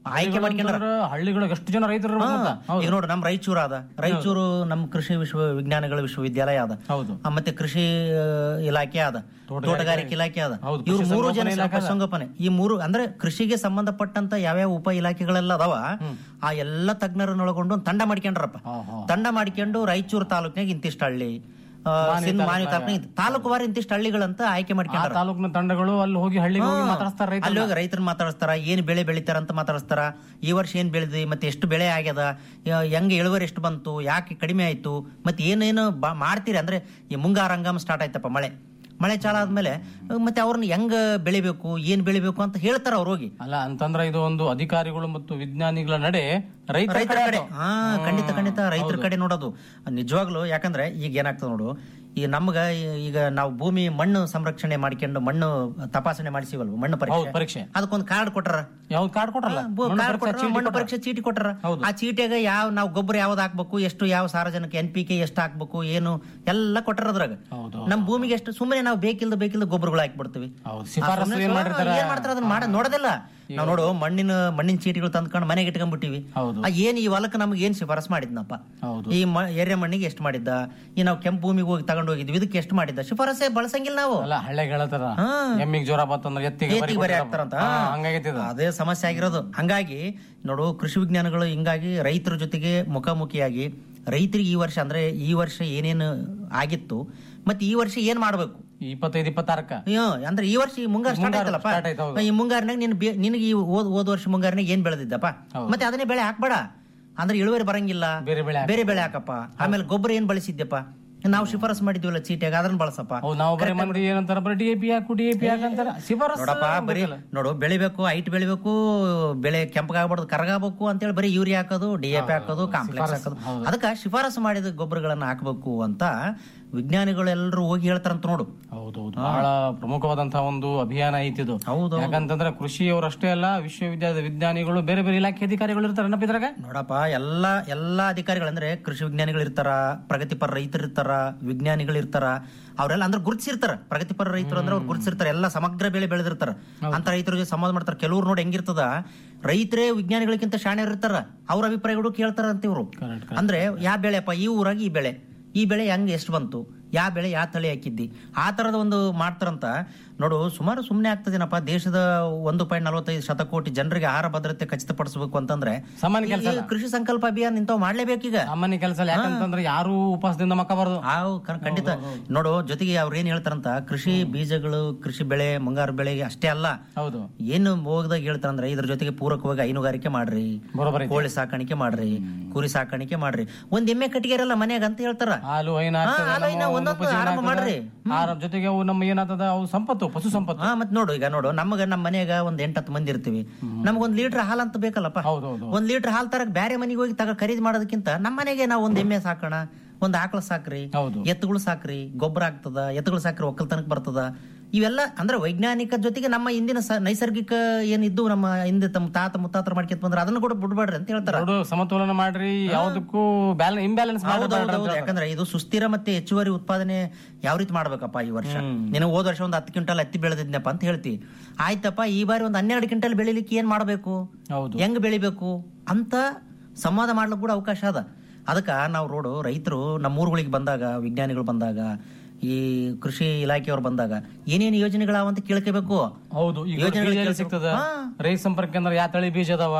ಆಯ್ಕೆ ಮಾಡ್ಕೊಂಡ್ರ ಹಳ್ಳಿಗಳಂತಂದ್ರ ಹಳ್ಳಿಗಳಿಗೆ ಎಷ್ಟು ಜನ ರೈತರು ಇರ್ಬೇಕು ಗೊತ್ತಾ? ಹೌದು. ಈಗ ನೋಡು ನಮ್ ರಾಯಚೂರು ಅದ ರಾಯಚೂರು ನಮ್ ಕೃಷಿ ವಿಶ್ವ ವಿಜ್ಞಾನಗಳ ವಿಶ್ವವಿದ್ಯಾಲಯ ಅದ ಹೌದು ಆ, ಮತ್ತೆ ಕೃಷಿ ಆ, ಇಲಾಖೆ ಅದ ತೋಟಗಾರಿಕೆ ಇಲಾಖೆ ಅದ ಹೌದು, ಇವ್ರು ಪಶು ಮೂರು ಜನ ಸಂಗೋಪನೆ ಇಲಾಖೆ ಅದ. ಪಶುಸಂಗೋಪನೆ ಈ ಮೂರು ಅಂದ್ರೆ ಕೃಷಿಗೆ ಸಂಬಂಧಪಟ್ಟಂತ ಯಾವ್ಯಾವ ಉಪ ಇಲಾಖೆಗಳೆಲ್ಲ ಅದಾವ ಆ ಎಲ್ಲ ತಜ್ಞರನ್ನ ಒಳಗೊಂಡು ಒಂದು ತಂಡ ಮಾಡ್ಕೊಂಡ್ರಪ್ಪ ತಂಡ ಮಾಡ್ಕೊಂಡು ರಾಯಚೂರು ತಾಲೂಕಿನಾಗ ಇಂತಿಷ್ಟ ಹಳ್ಳಿ ಆ, ಮಾನ್ವಿ ಸಿಂದ್ ಮಾನ್ವಿ ತಾಲೂಕ್ನಾಗ. ತಾಲೂಕಿನಾಗ ತಾಲೂಕು ವಾರ ಇಂತಿಷ್ಟ ಹಳ್ಳಿಗಳಂತ ಆಯ್ಕೆ ಆ ಮಾಡ್ಕೊಂಡ್ರ ತಾಲೂಕಿನ ತಂಡಗಳು ಅಲ್ಲಿ ಹೋಗಿ ಹಳ್ಳಿಗೆ ಹೋಗಿ ಮಾತಾಡ್ತಾರೆ ರೈತರನ್ನ. ಅಲ್ಲಿ ಹೋಗಿ ರೈತರನ್ನ ಮಾತಾಡಿಸ್ತಾರ ಏನ್ ಬೆಳೆ ಬೆಳಿತಾರ ಅಂತ ಮಾತಾಡಿಸ್ತಾರ ಈ ವರ್ಷ ಏನ್ ಬೆಳೆದಿ ಮತ್ತೆ ಎಷ್ಟು ಬೆಳೆ ಆಗ್ಯದ ಯ- ಹೆಂಗ್ ಇಳುವರಿ ಎಷ್ಟು ಬಂತು ಯಾಕೆ ಕಡಿಮೆ ಆಯ್ತು ಮತ್ತೆ ಏನೇನು ಬಾ- ಮಾಡ್ತೀರಿ ಅಂದ್ರೆ ಈ ಮುಂಗಾರ ಹಂಗಾಮ ಸ್ಟಾರ್ಟ್ ಆಯ್ತಪ್ಪ ಮಳೆ ಮಳೆ ಚಾಲ ಆದ್ಮೇಲೆ ಅಹ್, ಮತ್ತೆ ಅವ್ರನ್ನ ಹೆಂಗ್ ಬೆಳಿಬೇಕು ಏನ್ ಬೆಳಿಬೇಕು ಅಂತ ಹೇಳ್ತಾರ ಅವ್ರು ಹೋಗಿ ಅಲ್ಲ ಅಂತಂದ್ರೆ ಇದು ಒಂದು ಅಧಿಕಾರಿಗಳು ಮತ್ತು ವಿಜ್ಞಾನಿಗಳ ನಡೆ ರೈತರ ರೈತರ ಕಡೆ ಕಡೆ ಹಾ ಖಂಡಿತ ಖಂಡಿತ ರೈತರ ಕಡೆ ನೋಡೋದು ನಿಜವಾಗ್ಲು ಯಾಕಂದ್ರೆ ಈಗ ಏನಾಗ್ತದೆ ನೋಡು ಈ ನಮ್ಗ ಈ- ಈಗ ನಾವು ಭೂಮಿ ಮಣ್ಣು ಸಂರಕ್ಷಣೆ ಮಾಡ್ಕೊಂಡು ಮಣ್ಣು ತಪಾಸಣೆ ಮಾಡಿಸಿವಲ್ವ ಮಣ್ಣು ಹೌದು, ಪರೀಕ್ಷೆ ಪರೀಕ್ಷೆ. ಅದಕ್ಕೊಂದು ಕಾರ್ಡ್ ಕೊಟ್ಟಾರ ಯಾವ್ದು ಕಾರ್ಡ್ ಕೊಟ್ರಲ್ಲ ಹಾ, ಬು- ಮಣ್ಣು ಕಾರ್ಡ್ ಪರೀಕ್ಷೆ ಕೊಟ್ಟಾರ, ಚೀಟಿ ಮಣ್ಣು ಕೊಟ್ರ. ಪರೀಕ್ಷೆ ಚೀಟಿ ಕೊಟ್ಟಾರ ಹೌದು. ಆ ಚೀಟಿಯಾಗ ಯಾವ ನಾವು ಗೊಬ್ಬರ ಯಾವ್ದು ಹಾಕ್ಬೇಕು ಎಷ್ಟು ಯಾವ ಸಾರಜನಕ ಎನ್ ಪಿ ಕೆ ಎಷ್ಟು ಹಾಕ್ಬೇಕು ಏನು ಎಲ್ಲ ಕೊಟ್ಟಾರ ಅದ್ರಾಗ ನಮ್ ಭೂಮಿಗೆ ಎಷ್ಟು ಸುಮ್ಮನೆ ನಾವು ಬೇಕಿಲ್ದ ಬೇಕಿಲ್ದ ಗೊಬ್ಬರಗಳು ಹಾಕ್ಬಿಡ್ತೀವಿ ಹೌದು, ಆ ಶಿಫಾರಸು ಸುಮ್ನೆ ಏನ್ ಸುಮ್ನೆ ಮಾಡಿರ್ತಾರ? ಏನ್ ಮಾಡ್ತಾರ ಅದನ್ನ ಮಾಡ ನೋಡೋದಿಲ್ಲ ನಾವು ನೋಡು ಮಣ್ಣಿನ ಮಣ್ಣಿನ ಚೀಟಿಗಳು ತಂದ್ಕೊಂಡು ಮನೆಗೆ ಇಟ್ಕೊಂಡ್ಬಿಟ್ಟಿವಿ ಹೌದು. ಆ ಏನ್ ಈ ಹೊಲಕ್ಕೆ ನಮ್ಗೆ ಏನ್ ಶಿಫಾರಸ್ ಮಾಡಿದ್ನಪ್ಪ ಹೌದು. ಈ ಮ- ಎರೆ ಮಣ್ಣಿಗೆ ಎಷ್ಟು ಮಾಡಿದ್ದ ಈ ನಾವು ಕೆಂಪು ಭೂಮಿಗೆ ಹೋಗಿ ತಗೊಂಡು ಹೋಗಿದ್ವಿ ಇದಕ್ಕೆ ಎಷ್ಟು ಮಾಡಿದ್ದ ಶಿಫಾರಸೇ ಬಳಸಂಗಿಲ್ಲ ನಾವು ಅಲ್ಲ ಹಳ್ಳಿಗೆ ಹೇಳತ್ತಾರ ಎಮ್ಮಿಗ್ ಜ್ವರ ಬಂತಂದ್ರೆ ಎತ್ತಿಗೆ ಏತಿಗೆ ಬರೀ ಹಾಕ್ತಾರಂತ ಹಂಗಾಗೈತಿ ಇದು. ಅದೇ ಸಮಸ್ಯೆ ಆಗಿರೋದು ಹಂಗಾಗಿ ನೋಡು ಕೃಷಿ ವಿಜ್ಞಾನಗಳು ಹಿಂಗಾಗಿ ರೈತರ ಜೊತೆಗೆ ಮುಖಾಮುಖಿಯಾಗಿ ರೈತರಿಗೆ ಈ ವರ್ಷ ಅಂದ್ರೆ ಈ ವರ್ಷ ಏನೇನು ಆಗಿತ್ತು ಮತ್ತೆ ಈ ವರ್ಷ ಏನ್ ಮಾಡ್ಬೇಕು ಈ ಇಪ್ಪತ್ತೈದು ಇಪ್ಪತ್ತಾರಕ್ಕ ಅಯ್ಯೋ, ಅಂದ್ರೆ ಈ ವರ್ಷ ಈ ಮುಂಗಾರು ಸ್ಟಾರ್ಟ್ ಮುಂಗಾರು ಆಯ್ತಲ್ಲಪ್ಪ start ಆಯ್ತು, ಹೌದು. ಈ ಮುಂಗಾರಿನಾಗ ನೀನು ಬೆ- ನಿನಗೆ ಈ ಓದ್ ಓದ್ ವರ್ಷ ಮುಂಗಾರಿನಾಗ ಏನ್ ಬೆಳೆದಿದ್ದಪ್ಪ ಮತ್ತೆ ಅದನ್ನೇ ಬೆಳೆ ಹಾಕ್ಬೇಡ ಅಂದ್ರೆ ಇಳುವರಿ ಬರಂಗಿಲ್ಲ ಬೇರೆ ಬೆಳೆ ಹಾಕು. ಬೇರೆ ಬೆಳೆ ಹಾಕಪ್ಪ ಆಮೇಲೆ ಗೊಬ್ಬರ ಏನ್ ಬಳಸಿದ್ಯಪ್ಪ ನಾವು ಶಿಫಾರಸ್ ಮಾಡಿದ್ವಲ್ಲ ಚೀಟಿಯಾಗ ಅದನ್ನ ಬಳಸಪ್ಪ ಹೌದು ನಾವು ಬರೀ ಮಂದಿ ಏನಂತಾರ ಬರೀ ಡಿ ಎ ಪಿ ಹಾಕು ಡಿ ಎ ಪಿ ಹಾಕಂತಾರ ಶಿಫಾರಸ್ ನೋಡಪ್ಪ ಬರೀ ನೋಡು ಬೆಳಿಬೇಕು ಹೈಟ್ ಬೆಳಿಬೇಕು ಬೆಳೆ ಕೆಂಪಗಾಗ್ಬಾರ್ದು ಕರಗಾಗಬೇಕು ಅಂತೇಳಿ ಬರೀ ಯೂರಿಯಾ ಹಾಕೋದು ಡಿ ಎ ಪಿ ಹಾಕೋದು ಕಾಂಪ್ಲೆಕ್ಸ್ ಹಾಕೋದು ಅದಕ್ಕೆ ಶಿಫಾರಸು ಮಾಡಿದ ಗೊಬ್ಬರಗಳನ್ನ ಹಾಕಬೇಕು ಅಂತ ವಿಜ್ಞಾನಿಗಳೆಲ್ಲರೂ ಹೋಗಿ ಹೇಳ್ತಾರಂತ ನೋಡು ಹೌದೌದು ಬಹಳ ಪ್ರಮುಖವಾದಂತಹ ಒಂದು ಅಭಿಯಾನ ಐತಿದು ಹೌದು ಯಾಕಂತಂದ್ರೆ ಕೃಷಿಯವರಷ್ಟೇ ಅಲ್ಲ ವಿಶ್ವವಿದ್ಯಾಲಯದ ವಿಜ್ಞಾನಿಗಳು ಬೇರೆ ಬೇರೆ ಇಲಾಖೆ ಅಧಿಕಾರಿಗಳು ಇರ್ತಾರೆ ನೆನಪಿದ್ರಾಗ ನೋಡಪ್ಪ ಎಲ್ಲಾ ಎಲ್ಲಾ ಅಧಿಕಾರಿಗಳಂದ್ರೆ ಕೃಷಿ ವಿಜ್ಞಾನಿಗಳು ಇರ್ತಾರ ಪ್ರಗತಿಪರ ರೈತರು ಇರ್ತಾರ ವಿಜ್ಞಾನಿಗಳು ಇರ್ತಾರ ಅವರೆಲ್ಲ ಅಂದ್ರೆ ಗುರುತಿಸಿರ್ತಾರ ಪ್ರಗತಿಪರ ರೈತರು ಅಂದ್ರೆ ಅವ್ರು ಗುರುತಿಸಿರ್ತಾರ ಎಲ್ಲ ಸಮಗ್ರ ಬೆಳೆ ಬೆಳೆದಿರ್ತಾರ ಅಂತ ರೈತರ ಜೊತೆ ಸಂವಾದ ಮಾಡ್ತಾರ ಕೆಲವ್ರು ನೋಡಿ ಹೆಂಗಿರ್ತದ ರೈತರೇ ವಿಜ್ಞಾನಿಗಳಿಗಿಂತ ಶಾಣೆ ಇರ್ತಾರ ಅವ್ರ ಅಭಿಪ್ರಾಯಗಳು ಕೇಳ್ತಾರ ಅಂತ ಇವ್ರು ಅಂದ್ರೆ ಯಾವ ಬೆಳೆಪ್ಪ ಈ ಊರಾಗ ಈ ಬೆಳೆ ಈ ಬೆಳೆ ಹೆಂಗ್ ಎಷ್ಟು ಬಂತು ಯಾವ ಬೆಳೆ ಯಾವ ತಳಿ ಹಾಕಿದ್ದಿ ಆ ತರದ ಒಂದು ಮಾಡ್ತಾರಂತ ನೋಡು ಸುಮಾರು ಸುಮ್ಮನೆ ಆಗ್ತದೇನಪ್ಪ ದೇಶದ ಒಂದು ಪಾಯಿಂಟ್ ನಲವತ್ತೈದು ಶತಕೋಟಿ ಜನರಿಗೆ ಆಹಾರ ಭದ್ರತೆ ಖಚಿತಪಡಿಸಬೇಕು ಅಂತಂದ್ರೆ ಸಾಮಾನ್ಯ ಕೆಲ್ಸ ಈ ಅಲ್ಲ. ಕೃಷಿ ಸಂಕಲ್ಪ ಅಭಿಯಾನ ಇಂಥವ್ ಮಾಡ್ಲೇಬೇಕೀಗ ಸಾಮಾನ್ಯ ಕೆಲಸ ಅಲ್ಲ ಯಾಕಂತಂದ್ರೆ ಯಾರು ಉಪವಾಸದಿಂದ ಮಕ್ಕಬಾರದು ಆವ್ ಕ- ಖಂಡಿತ ನೋಡು ಜೊತೆಗೆ ಅವ್ರು ಏನ್ ಹೇಳ್ತಾರಂತ ಕೃಷಿ ಬೀಜಗಳು ಕೃಷಿ ಬೆಳೆ ಮುಂಗಾರು ಬೆಳೆ ಅಷ್ಟೇ ಅಲ್ಲ ಹೌದು ಏನು ಹೋಗದಾಗ ಹೇಳ್ತಾರಂದ್ರೆ ಇದ್ರ ಜೊತೆಗೆ ಪೂರಕವಾಗಿ ಹೈನುಗಾರಿಕೆ ಮಾಡ್ರಿ ಬರೋಬ್ಬರಿ ಐತಿ. ಕೋಳಿ ಸಾಕಾಣಿಕೆ ಮಾಡ್ರಿ ಕುರಿ ಸಾಕಾಣಿಕೆ ಮಾಡ್ರಿ ಒಂದ್ ಎಮ್ಮೆ ಕಟ್ಟಿಗೆ ಇರಲ್ಲ ಮನ್ಯಾಗ ಅಂತ ಹೇಳ್ತಾರ ಹಾಲು ಹೈನ ಹಾ, ಹಾಲು ಹೈನ ಒಂದೊಂದು ಆರಂಭ ಮಾಡ್ರಿ. ಜೊತೆಗೆ ಅವು ನಮ್ಮ ಏನಾಗ್ತದ ಅವು ಸಂಪತ್ತು ಪಶು ಸಂಪತ್ತು ಹಾ ಮತ್ ನೋಡು ಈಗ ನೋಡು ನಮಗ ನಮ್ಮ ಮನ್ಯಾಗ ಒಂದ್ ಎಂಟತ್ತು ಮಂದಿ ಇರ್ತೀವಿ ನಮಗೊಂದ್ ಲೀಟರ್ ಹಾಲ್ ಅಂತ ಬೇಕಲ್ಲಪ್ಪ ಒಂದ್ ಲೀಟರ್ ಹಾಲ್ ತರಕ್ ಬ್ಯಾರೆ ಮನೆಗೆ ಹೋಗಿ ತಗ ಖರೀದಿ ಮಾಡೋದಕ್ಕಿಂತ ನಮ್ಮ ಮನೆಗೆ ನಾವು ಒಂದ್ ಎಮ್ಮೆ ಸಾಕೋಣ ಒಂದ್ ಆಕಳ ಸಾಕ್ರಿ ಎತ್ತುಗಳು ಸಾಕ್ರಿ ಗೊಬ್ಬರ ಆಗ್ತದ ಎತ್ತುಗಳು ಸಾಕ್ರಿ ಒಕ್ಕಲ್ತನಕ್ ಬರ್ತದ ಇವೆಲ್ಲ ಅಂದ್ರೆ ವೈಜ್ಞಾನಿಕ ಜೊತೆಗೆ ನಮ್ಮ ಇಂದಿನ ಸ- ನೈಸರ್ಗಿಕ ಏನಿದ್ದು ನಮ್ಮ ಹಿಂದೆ ತಮ್ಮ ತಾತ ಮುತ್ತಾತರ ಮಾಡ್ಕೊಂತ ಬಂದ್ರೆ ಅದನ್ನ ಕೂಡ ಬಿಡ್ಬೇಡ್ರಿ ಅಂತ ಹೇಳ್ತಾರ ಎರಡು ಸಮತೋಲನ ಮಾಡ್ರಿ ಯಾವ್ದಕ್ಕೂ ಬ್ಯಾಲೆನ್ಸ್ ಇಂಬ್ಯಾಲೆನ್ಸ್ ಹೌದು, ಹೌದು, ಹೌದು. ಯಾಕಂದ್ರೆ ಇದು ಸುಸ್ಥಿರ ಮತ್ತೆ ಹೆಚ್ಚುವರಿ ಉತ್ಪಾದನೆ ಯಾವ ರೀತಿ ಮಾಡ್ಬೇಕಪ್ಪ ಈ ವರ್ಷ ನೀನು ಹೋದ ವರ್ಷ ಒಂದು ಹತ್ತು ಕ್ವಿಂಟಲ್ ಹತ್ತಿ ಬೆಳೆದಿದ್ನಪ್ಪ ಅಂತ ಹೇಳ್ತಿ ಆಯ್ತಪ್ಪ ಈ ಬಾರಿ ಒಂದು ಹನ್ನೆರಡು ಕ್ವಿಂಟಲ್ ಬೆಳಿಲಿಕ್ಕೆ ಏನ್ ಮಾಡ್ಬೇಕು ಹೆಂಗ್ ಬೆಳಿಬೇಕು ಅಂತ ಸಂವಾದ ಮಾಡ್ಲಿಕ್ಕೆ ಕೂಡ ಅವಕಾಶ ಅದ ಅದಕ್ಕ ನಾವು ರೋಡು ರೈತರು ನಮ್ಮ ಊರುಗಳಿಗೆ ಬಂದಾಗ ವಿಜ್ಞಾನಿಗಳು ಬಂದಾಗ ಈ ಕೃಷಿ ಇಲಾಖೆಯವ್ರು ಬಂದಾಗ ಏನೇನು ಯೋಜನೆಗಳಾವ ಅಂತ ಕೇಳ್ಕೋಬೇಕು ಹೌದು ಈಗ ಯೋಜನೆಗಳು ಬೀಜ ಎಲ್ಲಿ ಕೇಳ್ಕೊ- ಸಿಗ್ತದ ಹಾ. ರೈತ ಸಂಪರ್ಕ ಅಂದ್ರೆ ಯಾವ ತಳಿ ಬೀಜ ಅದಾವ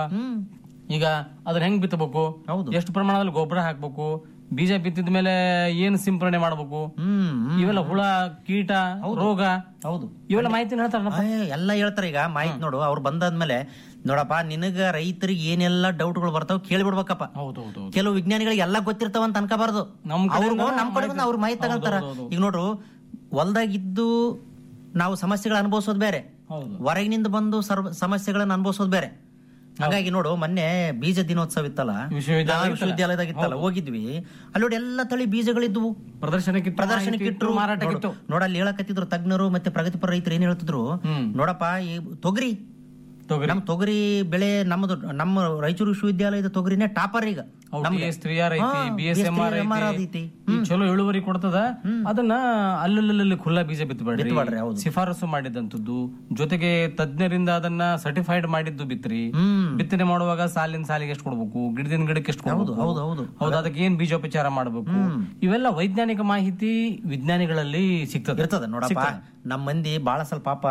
ಈಗ ಅದನ್ನ ಹೆಂಗ್ ಬಿತ್ತಬೇಕು ಎಷ್ಟು ಪ್ರಮಾಣದಲ್ಲಿ ಗೊಬ್ಬರ ಹಾಕ್ಬೇಕು ಬೀಜ ಬಿತ್ತಿದ ಮೇಲೆ ಏನ್ ಸಿಂಪರಣೆ ಮಾಡ್ಬೇಕು ಇವೆಲ್ಲ ಹುಳ ಕೀಟ ರೋಗ ಹೌದು ಇವೆಲ್ಲ ಮಾಹಿತಿ ಹೇಳ್ತಾರ ಏ, ಎಲ್ಲ ಹೇಳ್ತಾರೆ ಈಗ ಮಾಹಿತಿ ನೋಡು ಅವ್ರು ಬಂದಾದ್ಮೇಲೆ ನೋಡಪ್ಪ ನಿನಗ ರೈತರಿಗೆ ಏನೆಲ್ಲ ಡೌಟ್ಗಳು ಬರ್ತಾವ ಕೇಳಿಬಿಡ್ಬೇಕಪ್ಪ ಕೆಲವು ವಿಜ್ಞಾನಿಗಳಿಗೆ ಎಲ್ಲ ಗೊತ್ತಿರ್ತಾವ ಅಂತ ಅನ್ಕೋಬಾರ್ದು ನಮ್ ಕಡೆ ಅವ್ರು ಬಂದು ನಮ್ ಕಡೆ ಬಂದು ಅವ್ರ ಮಾಹಿತಿ ತಗೊಂತಾರ ಈಗ ನೋಡ್ರು ಹೊಲ್ದಾಗಿದ್ದು ನಾವು ಸಮಸ್ಯೆಗಳು ಅನುಭವಿಸೋದು ಬೇರೆ ಹೊರಗಿನಿಂದ ಬಂದು ಸರ್ವ ಸಮಸ್ಯೆಗಳನ್ನ ಅನುಭವಿಸೋದು ಬೇರೆ ಹಾಗಾಗಿ ನೋಡು ಮೊನ್ನೆ ಬೀಜ ದಿನೋತ್ಸವ ಇತ್ತಲ್ಲ ವಿಶ್ವವಿದ್ಯಾಲಯ ನಾವು ವಿಶ್ವವಿದ್ಯಾಲಯದಾಗ ಇತ್ತಲ್ಲ ಹೋಗಿದ್ವಿ ಅಲ್ಲಿ ನೋಡಿ ಎಲ್ಲ ತಳಿ ಬೀಜಗಳಿದ್ವು ಪ್ರದರ್ಶನಕ್ಕೆ ಪ್ರದರ್ಶನಕ್ಕೆ ಇಟ್ರು ಮಾರಾಟಕ್ಕಿತ್ತು ನೋಡು, ನೋಡ ಅಲ್ಲಿ ಹೇಳಕತ್ತಿದ್ರು ತಜ್ಞರು ಮತ್ತೆ ಪ್ರಗತಿಪರ ರೈತರು ಏನ್ ಹೇಳ್ತಿದ್ರು ನೋಡಪ್ಪ ಈ ತೊಗರಿ ನಮ್ ತೊಗರಿ ಬೆಳೆ ನಮ್ಮದು ನಮ್ಮ ರಾಯಚೂರು ವಿಶ್ವವಿದ್ಯಾಲಯದ ತೊಗರಿನೇ ಟಾಪರ್ ಈಗ ನಮ್ಗೆ. ಎಸ್ ತ್ರೀ ಆರ್ ಐತಿ ಹಾ, B S M R BSMR ಐತಿ ಐತಿ. ಈ ಚಲೋ ಇಳುವರಿ ಕೊಡ್ತದ ಅದನ್ನ ಅಲ್ಲಲ್ಲಿ ಖುಲ್ಲಾ ಬೀಜ ಬಿತ್ತಬೇಡ್ರಿ, ಬಿತ್ತಬೇಡ್ರಿ ಹೌದು. ಶಿಫಾರಸು ಮಾಡಿದಂತದ್ದು ಜೊತೆಗೆ ತಜ್ಞರಿಂದ ಅದನ್ನ ಸರ್ಟಿಫೈಡ್ ಮಾಡಿದ್ದು ಬಿತ್ರಿ ಬಿತ್ತನೆ ಮಾಡುವಾಗ ಸಾಲಿನ ಸಾಲಿಗೆ ಎಷ್ಟು ಕೊಡ್ಬೇಕು ಗಿಡದಿಂದ ಗಿಡಕ್ಕೆ ಎಷ್ಟು ಕೊಡ್ಬೇಕು ಹೌದು, ಹೌದು. ಹೌದು ಅದಕ್ಕೆ ಏನ್ ಬೀಜೋಪಚಾರ ಮಾಡಬೇಕು ಇವೆಲ್ಲ ವೈಜ್ಞಾನಿಕ ಮಾಹಿತಿ ವಿಜ್ಞಾನಿಗಳಲ್ಲಿ ಸಿಗ್ತದೆ ಇರ್ತದೆ ನೋಡಪ್ಪ ನಮ್ಮ ಮಂದಿ ಬಹಳ ಸ್ವಲ್ಪ ಪಾಪ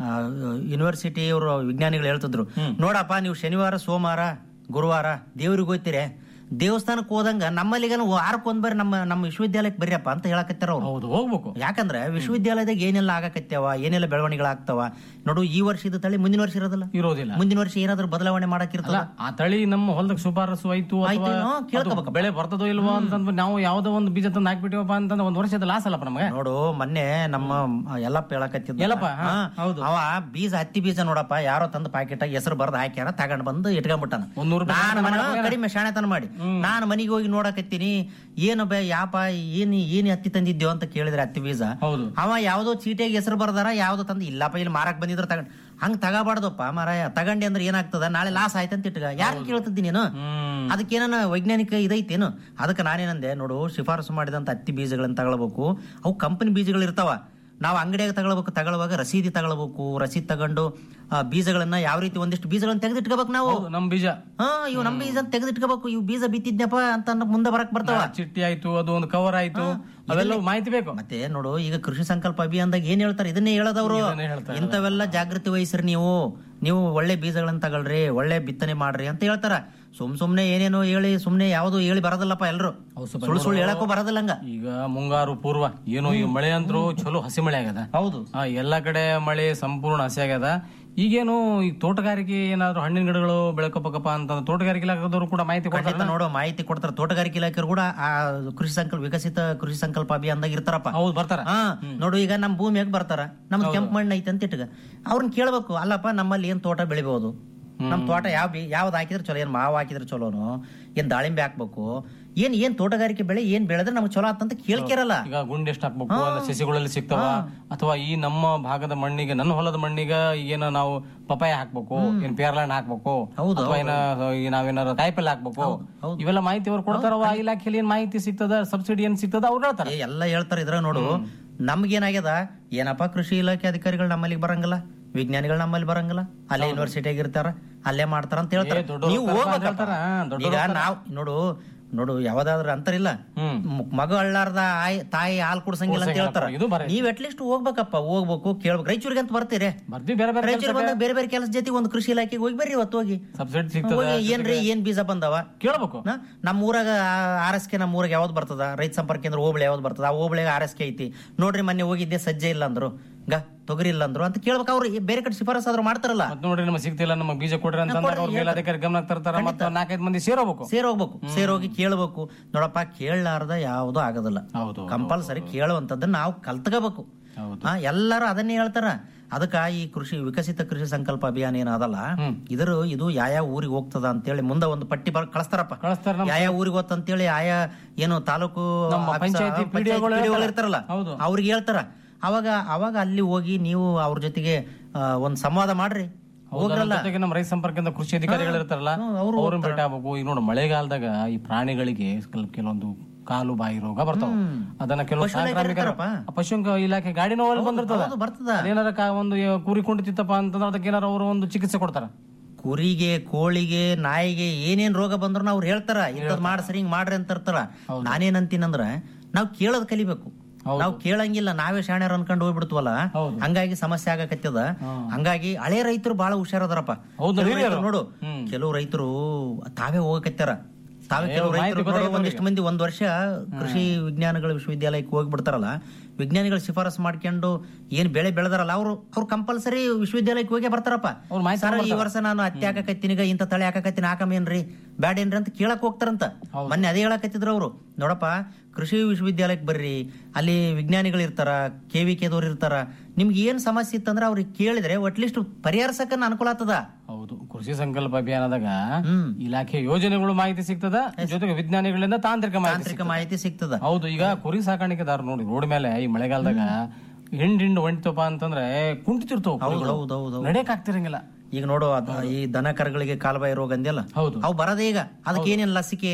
ಯೂನಿವರ್ಸಿಟಿ ಅವರು ವಿಜ್ಞಾನಿಗಳು ಹೇಳ್ತಿದ್ರು ನೋಡಪ್ಪ ನೀವು ಶನಿವಾರ ಸೋಮವಾರ ಗುರುವಾರ ದೇವ್ರಿಗೆ ಹೋಗ್ತೀರಿ ದೇವಸ್ಥಾನಕ್ಕೆ ಹೋದಂಗ ನಮ್ಮಲ್ಲಿಗನ ವಾರಕ್ಕೆ ಒಂದ್ ಬಾರಿ ನಮ್ಮ ನಮ್ಮ ವಿಶ್ವವಿದ್ಯಾಲಯಕ್ಕೆ ಬರ್ರಿಯಪ್ಪ ಅಂತ ಹೇಳಕತ್ತಾರ ಅವ್ರು ಹೌದು ಹೋಗ್ಬೇಕು ಯಾಕಂದ್ರೆ ವಿಶ್ವವಿದ್ಯಾಲಯದಾಗ ಏನೆಲ್ಲ ಆಗಕತ್ಯಾವ ಏನೆಲ್ಲ ಬೆಳವಣಿಗೆಗಳಾಗ್ತಾವ ನೋಡು ಈ ವರ್ಷದ ತಳಿ ಮುಂದಿನ ವರ್ಷ ಇರೋದಿಲ್ಲ ಇರೋದಿಲ್ಲ ಮುಂದಿನ ವರ್ಷ ಏನಾದ್ರೂ ಬದಲಾವಣೆ ಮಾಡಕ್ಕಿರ್ತದ ಅಲ್ಲ ಆ ತಳಿ ನಮ್ಮ ಹೊಲದಾಗ ಶಿಫಾರಸು ಆಯ್ತು ಅಥವಾ ಆಯ್ತೇನೋ? ಅದು ಕೇಳ್ಕೊಬೇಕಪ್ಪ. ಬೆಳೆ ಬರ್ತದೋ ಇಲ್ವೋ ಅಂತಂದ್ ನಾವು ಯಾವ್ದೋ ಒಂದು ಬೀಜ ತಂದು ಹಾಕ್ಬಿಟ್ಟಿವಪ್ಪ ಅಂತಂದ್ರೆ ಒಂದ್ ವರ್ಷದ ಲಾಸ್ ಅಲ್ಲಪ್ಪ ನಮಗೆ ನೋಡು ಮೊನ್ನೆ ನಮ್ಮ ಎಲ್ಲಪ್ಪ ಹೇಳಕತ್ತಿದ್ದ ಎಲ್ಲಪ್ಪ, ಹಾ, ಹಾ, ಅವ ಬೀಜ ಹತ್ತಿ ಬೀಜ ನೋಡಪ್ಪ ಯಾರೋ ತಂದು ಪ್ಯಾಕೆಟ್ ಹೆಸರು ಬರ್ದು ಹಾಕ್ಯಾರ ತಗೊಂಡ್ ಬಂದು ಇಟ್ಕೊಂಡ್ಬಿಟ್ಟಾನ ಒಂದ್ ನೂರು ರೂಪಾಯಿ ನಾನು ಖರ್ಚು ಮನೆ- ಮಾಡ್ಯಾರ. ಕಡಿಮೆ ಶಾಣೆತನ ಮಾಡಿ ನಾನು ಮನೆಗೆ ಹೋಗಿ ನೋಡಕತ್ತೀನಿ ಏನು ಬೇ ಯಾಪ ಏನ್ ಏನ್ ಹತ್ತಿ ತಂದಿದ್ಯೋ ಅಂತ ಕೇಳಿದ್ರೆ ಹತ್ತಿ ಬೀಜ ಹೌದು ಅವ ಯಾವ್ದೋ ಚೀಟಿಯಾಗಿ ಹೆಸರು ಬರ್ದಾರ ಯಾವ್ದೋ ತಂದು ಇಲ್ಲಪ್ಪ ಇಲ್ಲಿ ಮಾರಕ್ ಬಂದಿದ್ರ ತಗೊಂಡ್ ಹಂಗ್ ತಗೋಬಾರ್ದಪ್ಪ ಮಾರಾಯ ತಗೊಂಡಿ ಅಂದ್ರೆ ಏನಾಗ್ತದ ನಾಳೆ ಲಾಸ್ ಆಯ್ತಂತ ಇಟ್ಗ ಯಾರು ಕೇಳ್ತಿದ್ದೀನಿ ನೀನು ಅದಕ್ಕೇನ ವೈಜ್ಞಾನಿಕ ಇದೈತೇನು ಅದಕ್ಕೆ ನಾನೇನಂದೆ ನೋಡು ಶಿಫಾರಸು ಮಾಡಿದಂತ ಹತ್ತಿ ಬೀಜಗಳನ್ನ ತಗೊಳ್ಬೇಕು ಅವು ಕಂಪನಿ ಬೀಜಗಳು ಇರ್ತಾವ ನಾವು ಅಂಗಡಿಯಾಗ ತಗೊಳ್ಬೇಕು ತಗೊಳ್ಳುವಾಗ ರಸೀದಿ ತಗೊಳ್ಬೇಕು ರಸೀದ್ ತಗೊಂಡು ಆ, ಬೀಜಗಳನ್ನ ಯಾವ ರೀತಿ ಒಂದಿಷ್ಟು ಬೀಜಗಳನ್ನ ತೆಗೆದಿಟ್ಕೋಬೇಕು ನಾವು ಹೌದು, ನಮ್ ಬೀಜ ಹಾ ಇವು ನಮ್ ಬೀಜ ತೆಗೆದಿಟ್ಕೋಬೇಕು ಇವು ಬೀಜ ಬಿತ್ತಿದ್ನಪ್ಪ ಅಂತ ಅಂದ್ ಮುಂದೆ ಬರಕ್ ಬರ್ತಾವ ಚಿಟ್ಟಿ ಆಯ್ತು ಅದು ಒಂದು ಕವರ್ ಆಯ್ತು ಅವೆಲ್ಲ ಮಾಹಿತಿ ಬೇಕು ಮತ್ತೆ ನೋಡು ಈಗ ಕೃಷಿ ಸಂಕಲ್ಪ ಅಭಿಯಾನದಾಗ ಏನ್ ಹೇಳ್ತಾರೆ ಇದನ್ನೇ ಹೇಳದವ್ರು ಇದನ್ನೇ ಹೇಳ್ತಾರೆ. ಇಂಥವೆಲ್ಲ ಜಾಗೃತಿ ವಹಿಸ್ರಿ ನೀವು ನೀವು ಒಳ್ಳೆ ಬೀಜಗಳನ್ನ ತಗೊಳ್ರಿ ಒಳ್ಳೆ ಬಿತ್ತನೆ ಮಾಡ್ರಿ ಅಂತ ಹೇಳ್ತಾರ ಸುಮ್ ಸುಮ್ನೆ ಏನೇನೋ ಹೇಳಿ ಸುಮ್ನೆ ಯಾವ್ದು ಹೇಳಿ ಬರೋದಿಲ್ಲಪ್ಪ ಎಲ್ರು ಸುಳ್ಳು ಸುಳ್ಳು ಹೇಳಕ್ಕೂ ಬರೋದಿಲ್ಲ ಹಂಗ ಈಗ ಮುಂಗಾರು ಪೂರ್ವ ಏನೋ ಈ ಮಳೆ ಅಂದ್ರು ಚಲೋ ಹಸಿ ಮಳೆ ಆಗ್ಯದ ಹೌದು ಆ, ಎಲ್ಲಾ ಕಡೆ ಮಳೆ ಸಂಪೂರ್ಣ ಹಸಿ ಆಗ್ಯದ ಈಗೇನು ಈ ತೋಟಗಾರಿಕೆ ಏನಾದ್ರು ಹಣ್ಣಿನ ಗಿಡಗಳು ಬೆಳಕೋಬೇಕಪ್ಪ ಅಂತ ತೋಟಗಾರಿಕೆ ಇಲಾಖೆದವರು ಕೂಡ ಮಾಹಿತಿ ಖಂಡಿತ ಕೊಡ್ತಾರೆ ನೋಡು ಮಾಹಿತಿ ಕೊಡ್ತಾರ ತೋಟಗಾರಿಕೆ ಇಲಾಖೆರು ಕೂಡ ಆ ಕೃಷಿ ಸಂಕಲ್ಪ ವಿಕಸಿತ ಕೃಷಿ ಸಂಕಲ್ಪ ಅಭಿಯಾನದಾಗ ಇರ್ತಾರಪ್ಪ ಹೌದು ಬರ್ತಾರ ಹಾ ನೋಡು ಈಗ ನಮ್ ಭೂಮಿಯಾಗ ಬರ್ತಾರ ನಮ್ದು ಕೆಂಪು ಮಣ್ಣು ಐತೆ ಅಂತ ಇಟ್ಗ ಅವ್ರನ್ನ ಕೇಳ್ಬೇಕು ಅಲ್ಲಪ್ಪ ನಮ್ಮಲ್ಲಿ ಏನ್ ತೋಟ ಬೆಳಿಬಹುದು ನಮ್ ತೋಟ ಯಾವ ಬಿ ಯಾವ್ದು ಹಾಕಿದ್ರೆ ಚಲೋ ಏನ್ ಮಾವು ಹಾಕಿದ್ರೆ ಚಲೋನು ಏನ್ ದಾಳಿಂಬೆ ಹಾಕ್ಬೇಕು ಏನ್ ಏನ್ ತೋಟಗಾರಿಕೆ ಬೆಳೆ ಏನ್ ಬೆಳೆದ್ರೆ ನಮ್ಗೆ ಚಲೋ ಆತಂತ ಕೇಳ್ಕೇರಲ್ಲ ಈಗ ಗುಂಡಿ ಎಷ್ಟು ಹಾಕ್ಬೇಕು ಅಂದ್ರೆ ಸಸಿಗಳಲ್ಲಿ ಸಿಗ್ತಾವ ಅಥವಾ ಈ ನಮ್ಮ ಭಾಗದ ಮಣ್ಣಿಗೆ ನನ್ನ ಹೊಲದ ಮಣ್ಣಿಗೆ ಏನ ನಾವು ಪಪಾಯ ಹಾಕ್ಬೇಕು ಏನ್ ಪೇರ್ಲಣ್ಣ ಹಾಕ್ಬೇಕು ಅಥವಾ ಏನ ಈ ನಾವೇನಾರ ಕಾಯಿಪಲ್ಲೆ ಹಾಕ್ಬೇಕು ಇವೆಲ್ಲ ಮಾಹಿತಿ ಅವ್ರು ಕೊಡ್ತಾರ ಆ ಇಲಾಖೆಯಲ್ಲಿ ಏನ್ ಮಾಹಿತಿ ಸಿಗ್ತದ ಸಬ್ಸಿಡಿ ಏನ್ ಸಿಗ್ತದ ಅವ್ರು ಹೇಳ್ತಾರೆ ಏ, ಎಲ್ಲ ಹೇಳ್ತಾರ ಇದ್ರ ನೋಡು ನಮ್ಗೇನಾಗ್ಯದ ಏನಪ್ಪಾ ಕೃಷಿ ಇಲಾಖೆ ಅಧಿಕಾರಿಗಳು ನಮ್ಮಲ್ಲಿಗೆ ಬರಂಗಿಲ್ಲ ವಿಜ್ಞಾನಿಗಳು ನಮ್ಮಲ್ಲಿ ಬರಂಗಿಲ್ಲ ಅಲ್ಲೇ ಯೂನಿವರ್ಸಿಟಿಯಾಗ ಇರ್ತಾರ ಅಲ್ಲೇ ಮಾಡ್ತಾರ ಅಂತ ಹೇಳ್ತಾರೆ ಏ, ದೊಡ್ಡವ್ರು ನೀವು ಕರ್ಕೊಂಡ್ ಹೋಗ್ಬೇಕಪ್ಪ. ಹೇಳ್ತಾರ, ದೊಡ್ಡವ್ರು ಈಗ ಕರ್ಕೊಂಡ್- ನಾವ್ ನೋಡು ನೋಡು ಯಾವ್ದಾದ್ರು ಅಂತರಿಲ್ಲ ಮ್- ಮಗ ಅಳ್ಳಾರ್ದ ಆಯ್- ತಾಯಿ ಹಾಲು ಕುಡ್ಸಂಗಿಲ್ಲ ಅಂತ ಹೇಳ್ತಾರ ಇದು ಬರ ನೀವ್ ಅಟ್ಲೀಸ್ಟ್ ಹೋಗ್ಬೇಕಪ್ಪ ಹೋಗ್ಬೇಕು ಕೇಳ್ಬೇಕು ರಾಯಚೂರಿಗೆ ಅಂತ ಬರ್ತೀರಿ ಬರ್ತೀವಿ ಬೇರೆ ಬೇರೆ ರಾಯಚೂರಿಗೆ ಬಂದಾಗ ಬೇರೆ ಬೇರೆ ಕೆಲಸ ಜೊತೆ ಒಂದು ಕೃಷಿ ಇಲಾಖೆಗೆ ಹೋಗಿ ಬರ್ರಿ ಇವತ್ತು ಹೋಗಿ ಸಬ್ಸಿಡಿ ಸಿಗ್ತದ ಹೋಗಿ ಏನ್ರಿ ಏನ್ ಬೀಜ ಬಂದವ ಕೇಳ್ಬೇಕು ನಾ- ನಮ್ಮ ಊರಾಗ ಆರ್ ಎಸ್ ಕೆ ನಮ್ಮ ಊರಾಗ ಯಾವ್ದು ಬರ್ತದ ರೈತ ಸಂಪರ್ಕ ಕೇಂದ್ರ ಹೋಬಳಿ ಯಾವ್ದು ಬರ್ತದ ಆ ಹೋಬಳಿಗೆ ಆರ್ ಎಸ್ ಕೆ ಐತಿ ನೋಡ್ರಿ ಮೊನ್ನೆ ಹೋಗಿದ್ದೆ ಸಜ್ಜೆ ಇಲ್ಲ ಅಂದ್ರು ಗ ತೊಗರಿ ಇಲ್ಲ ಅಂದ್ರು ಅಂತ ಕೇಳ್ಬೇಕು ಅವ್ರು ಬೇರೆ ಕಡೆ ಶಿಫಾರಸ್ ಆದ್ರೂ ಮಾಡ್ತಾರಲ್ಲ ಮತ್ ನೋಡ್ರಿ ನಮಗೆ ಸಿಗ್ತಿಲ್ಲ ನಮಗೆ ಬೀಜ ಕೊಡ್ರಿ ಅಂತ ಅಂದಾಗ ಅವ್ರ ಮೇಲಧಿಕಾರಿ ಗಮನ ತರ್ತಾರ ಮತ್ತೆ ನಾಲ್ಕೈದು ಮಂದಿ ಸೇರೋಬೇಕು ಸೇರ್ ಹೋಗ್ಬೇಕು ಸೇರ್ ಹೋಗಿ ಕೇಳ್ಬೇಕು ನೋಡಪ್ಪ ಕೇಳಲಾರ್ದ ಯಾವ್ದು ಆಗೋದಿಲ್ಲ ಕಂಪಲ್ಸರಿ ಕೇಳುವಂತದ್ದನ್ನ ನಾವು ಕಲ್ತ್ಕೋಬೇಕು ಹಾ ಎಲ್ಲಾರು ಅದನ್ನೇ ಹೇಳ್ತಾರ ಅದಕ್ಕ ಈ ಕೃಷಿ ವಿಕಸಿತ ಕೃಷಿ ಸಂಕಲ್ಪ ಅಭಿಯಾನ ಏನದಲ್ಲ ಇದ್ರ ಇದು ಯಾವ ಊರಿಗೆ ಹೋಗ್ತದ ಅಂತೇಳಿ ಮುಂದೆ ಒಂದು ಪಟ್ಟಿ ಬರ್ ಕಳಿಸ್ತಾರಪ್ಪ ಯಾವ ಊರಿಗೆ ಹೋಗ್ತ ಅಂತೇಳಿ ಆಯಾ ಏನು ತಾಲೂಕು ನಮ್ಮ ಆಫೀಸ- ಪಂಚಾಯ್ತಿ ಪಂಚಾಯ್ತಿ PDO ಗಳು PDO ಗಳು ಹೇಳ್ತಾರ. ಇರ್ತಾರಲ್ಲ ಹೌದು. ಅವ್ರಿಗೆ ಹೇಳ್ತಾರ ಅವಾಗ ಅವಾಗ ಅಲ್ಲಿ ಹೋಗಿ ನೀವು ಅವ್ರ ಜೊತೆಗೆ ಆ, ಒಂದ್ ಸಂವಾದ ಮಾಡ್ರಿ ಹೌದು, ಅದ್ರ ಹೋಗ್ರಲ್ಲ ಜೊತೆಗೆ ನಮ್ಮ ರೈತ ಸಂಪರ್ಕದಿಂದ ಕೃಷಿ ಅಧಿಕಾರಿಗಳು ಇರ್ತಾರಲ್ಲ ಅವ್ರನ್ನ ಭೇಟಿ ಆಗ್ಬೇಕು ಈಗ ನೋಡು ಮಳೆಗಾಲದಾಗ ಈ ಪ್ರಾಣಿಗಳಿಗೆ ಕೆಲ- ಕೆಲವೊಂದು ಕಾಲು ಬಾಯಿ ರೋಗ ಬರ್ತಾವ ಅದನ್ನ ಕೆಲವು ಪಶು ಇಲಾಖೆ ಸಾಂಕ್ರಾಮಿಕ ಇರ್ತಾರಪ್ಪ. ಪಶು ಇಲಾಖೆ ಗಾಡಿ ನೋವಲ್ಲಿ ಬಂದಿರ್ತದ ಹೌದು, ಬರ್ತದ. ಏನಾರ ಕಾ- ಒಂದು ಕುರಿ ಕುಂಟಿತ್ತಪ್ಪ ಅಂತಂದ್ರೆ ಅದಕ್ಕೆ ಏನಾರ ಅವರು ಒಂದು ಚಿಕಿತ್ಸೆ ಕೊಡ್ತಾರ ಕುರಿಗೆ ಕೋಳಿಗೆ ನಾಯಿಗೆ ಏನೇನ್ ರೋಗ ಬಂದ್ರು ಅವ್ರು ಹೇಳ್ತಾರ ಇಂಥದ್ ಮಾಡ್ಸ್ರಿ ಹಿಂಗ್ ಮಾಡ್ರಿ ಅಂತ ಇರ್ತಾರ ನಾನೇನಂತೀನಂದ್ರ ನಾವ್ ಕೇಳೋದ್ ಕಲಿಬೇಕು ನಾವ್ ಕೇಳಂಗಿಲ್ಲ ನಾವೇ ಶಾಣ್ಯರ್ ಅನ್ಕೊಂಡು ಹೋಗ್ಬಿಡ್ತವಲ್ಲ ಹಂಗಾಗಿ ಸಮಸ್ಯೆ ಆಗಕತ್ತದ ಹಂಗಾಗಿ ಹಳೆ ರೈತರು ಬಹಳ ಹುಷಾರದಾರಪ್ಪ ಹೌದು, ಕೆಲವು ಹಿರಿಯರು. ರೈತರು ನೋಡು ಕೆಲವು ರೈತರು ತಾವೇ ಹೋಗಕತ್ತಾರ ತಾವೇ ಏ, ಕೆಲವು ಮಾಹಿತಿ ರೈತರು ನೋಡು, ಗೊತ್ತಾಗೈತೆ ಒಂದಿಷ್ಟು ಮಂದಿ ಒಂದ್ ವರ್ಷ ಕೃಷಿ ವಿಜ್ಞಾನಗಳ ವಿಶ್ವವಿದ್ಯಾಲಯಕ್ಕೆ ಹೋಗ್ಬಿಡ್ತಾರಲ್ಲ ವಿಜ್ಞಾನಿಗಳು ಶಿಫಾರಸ್ ಮಾಡ್ಕೊಂಡು ಏನ್ ಬೆಳೆ ಬೆಳೆದಾರಲ್ಲ ಅವ್ರು ಅವ್ರು ಕಂಪಲ್ಸರಿ ವಿಶ್ವವಿದ್ಯಾಲಯಕ್ಕೆ ಹೋಗಿ ಬರ್ತಾರಪ್ಪ ಸರ್ ಈ ವರ್ಷ ನಾನು ಹತ್ತಿ ಹಾಕಕತ್ತೀನಿಗ ಇಂಥ ತಳಿ ಹಾಕಕತ್ತೀನಿ ಹಾಕಮೇನ್ರಿ ಬ್ಯಾಡೇನ್ರಿ ಅಂತ ಕೇಳಕ್ ಹೋಗ್ತಾರಂತ ಮೊನ್ನೆ ಅದೇ ಹೇಳಕತ್ತಿದ್ರು ಅವರು ನೋಡಪ್ಪ ಕೃಷಿ ವಿಶ್ವವಿದ್ಯಾಲಯಕ್ಕೆ ಬರ್ರಿ ಅಲ್ಲಿ ವಿಜ್ಞಾನಿಗಳು ಇರ್ತಾರ ಕೆ ವಿ ಕೆದವ್ರು ಇರ್ತಾರ ನಿಮ್ಗೆ ಏನ್ ಸಮಸ್ಯೆ ಇತ್ತಂದ್ರೆ ಅವ್ರಿಗೆ ಕೇಳಿದ್ರೆ ಅಟ್ಲೀಸ್ಟ್ ಪರಿಹರಿಸಕ್ಕ ಅನುಕೂಲ ಆಗ್ತದ ಹೌದು ಕೃಷಿ ಸಂಕಲ್ಪ ಅಭಿಯಾನದಾಗ ಇಲಾಖೆ ಯೋಜನೆಗಳು ಮಾಹಿತಿ ಸಿಗ್ತದ ಜೊತೆಗೆ ವಿಜ್ಞಾನಿಗಳಿಂದ ತಾಂತ್ರಿಕ ಮಾಹಿತಿ ತಾಂತ್ರಿಕ ಮಾಹಿತಿ ಸಿಗ್ತದ ಹೌದು ಈಗ ಕುರಿ ಸಾಕಾಣಿಕೆದಾರ ನೋಡಿ ರೋಡ್ ಮೇಲೆ ಈ ಮಳೆಗಾಲದಾಗ ಹಿಂಡ್ ಹಿಂಡ್ ಹೊಂಟಿತಪ್ಪ ಅಂತಂದ್ರೆ ಕುಂಟಿತಿರ್ತಾವ ಹೌದು, ಹೌದು, ಹೌದು. ನಡೆಯಕ್ ಆಗ್ತಿರಂಗಿಲ್ಲ ಈಗ ನೋಡು ಅದ್- ಈ ದನ ಕರುಗಳಿಗೆ ಕಾಲುಬಾಯಿ ರೋಗ ಅಂದ್ಯಲ್ಲ ಹೌದು ಅವು ಬರದೇ ಈಗ ಅದಕ್ಕೆ ಏನೇನ್ ಲಸಿಕೆ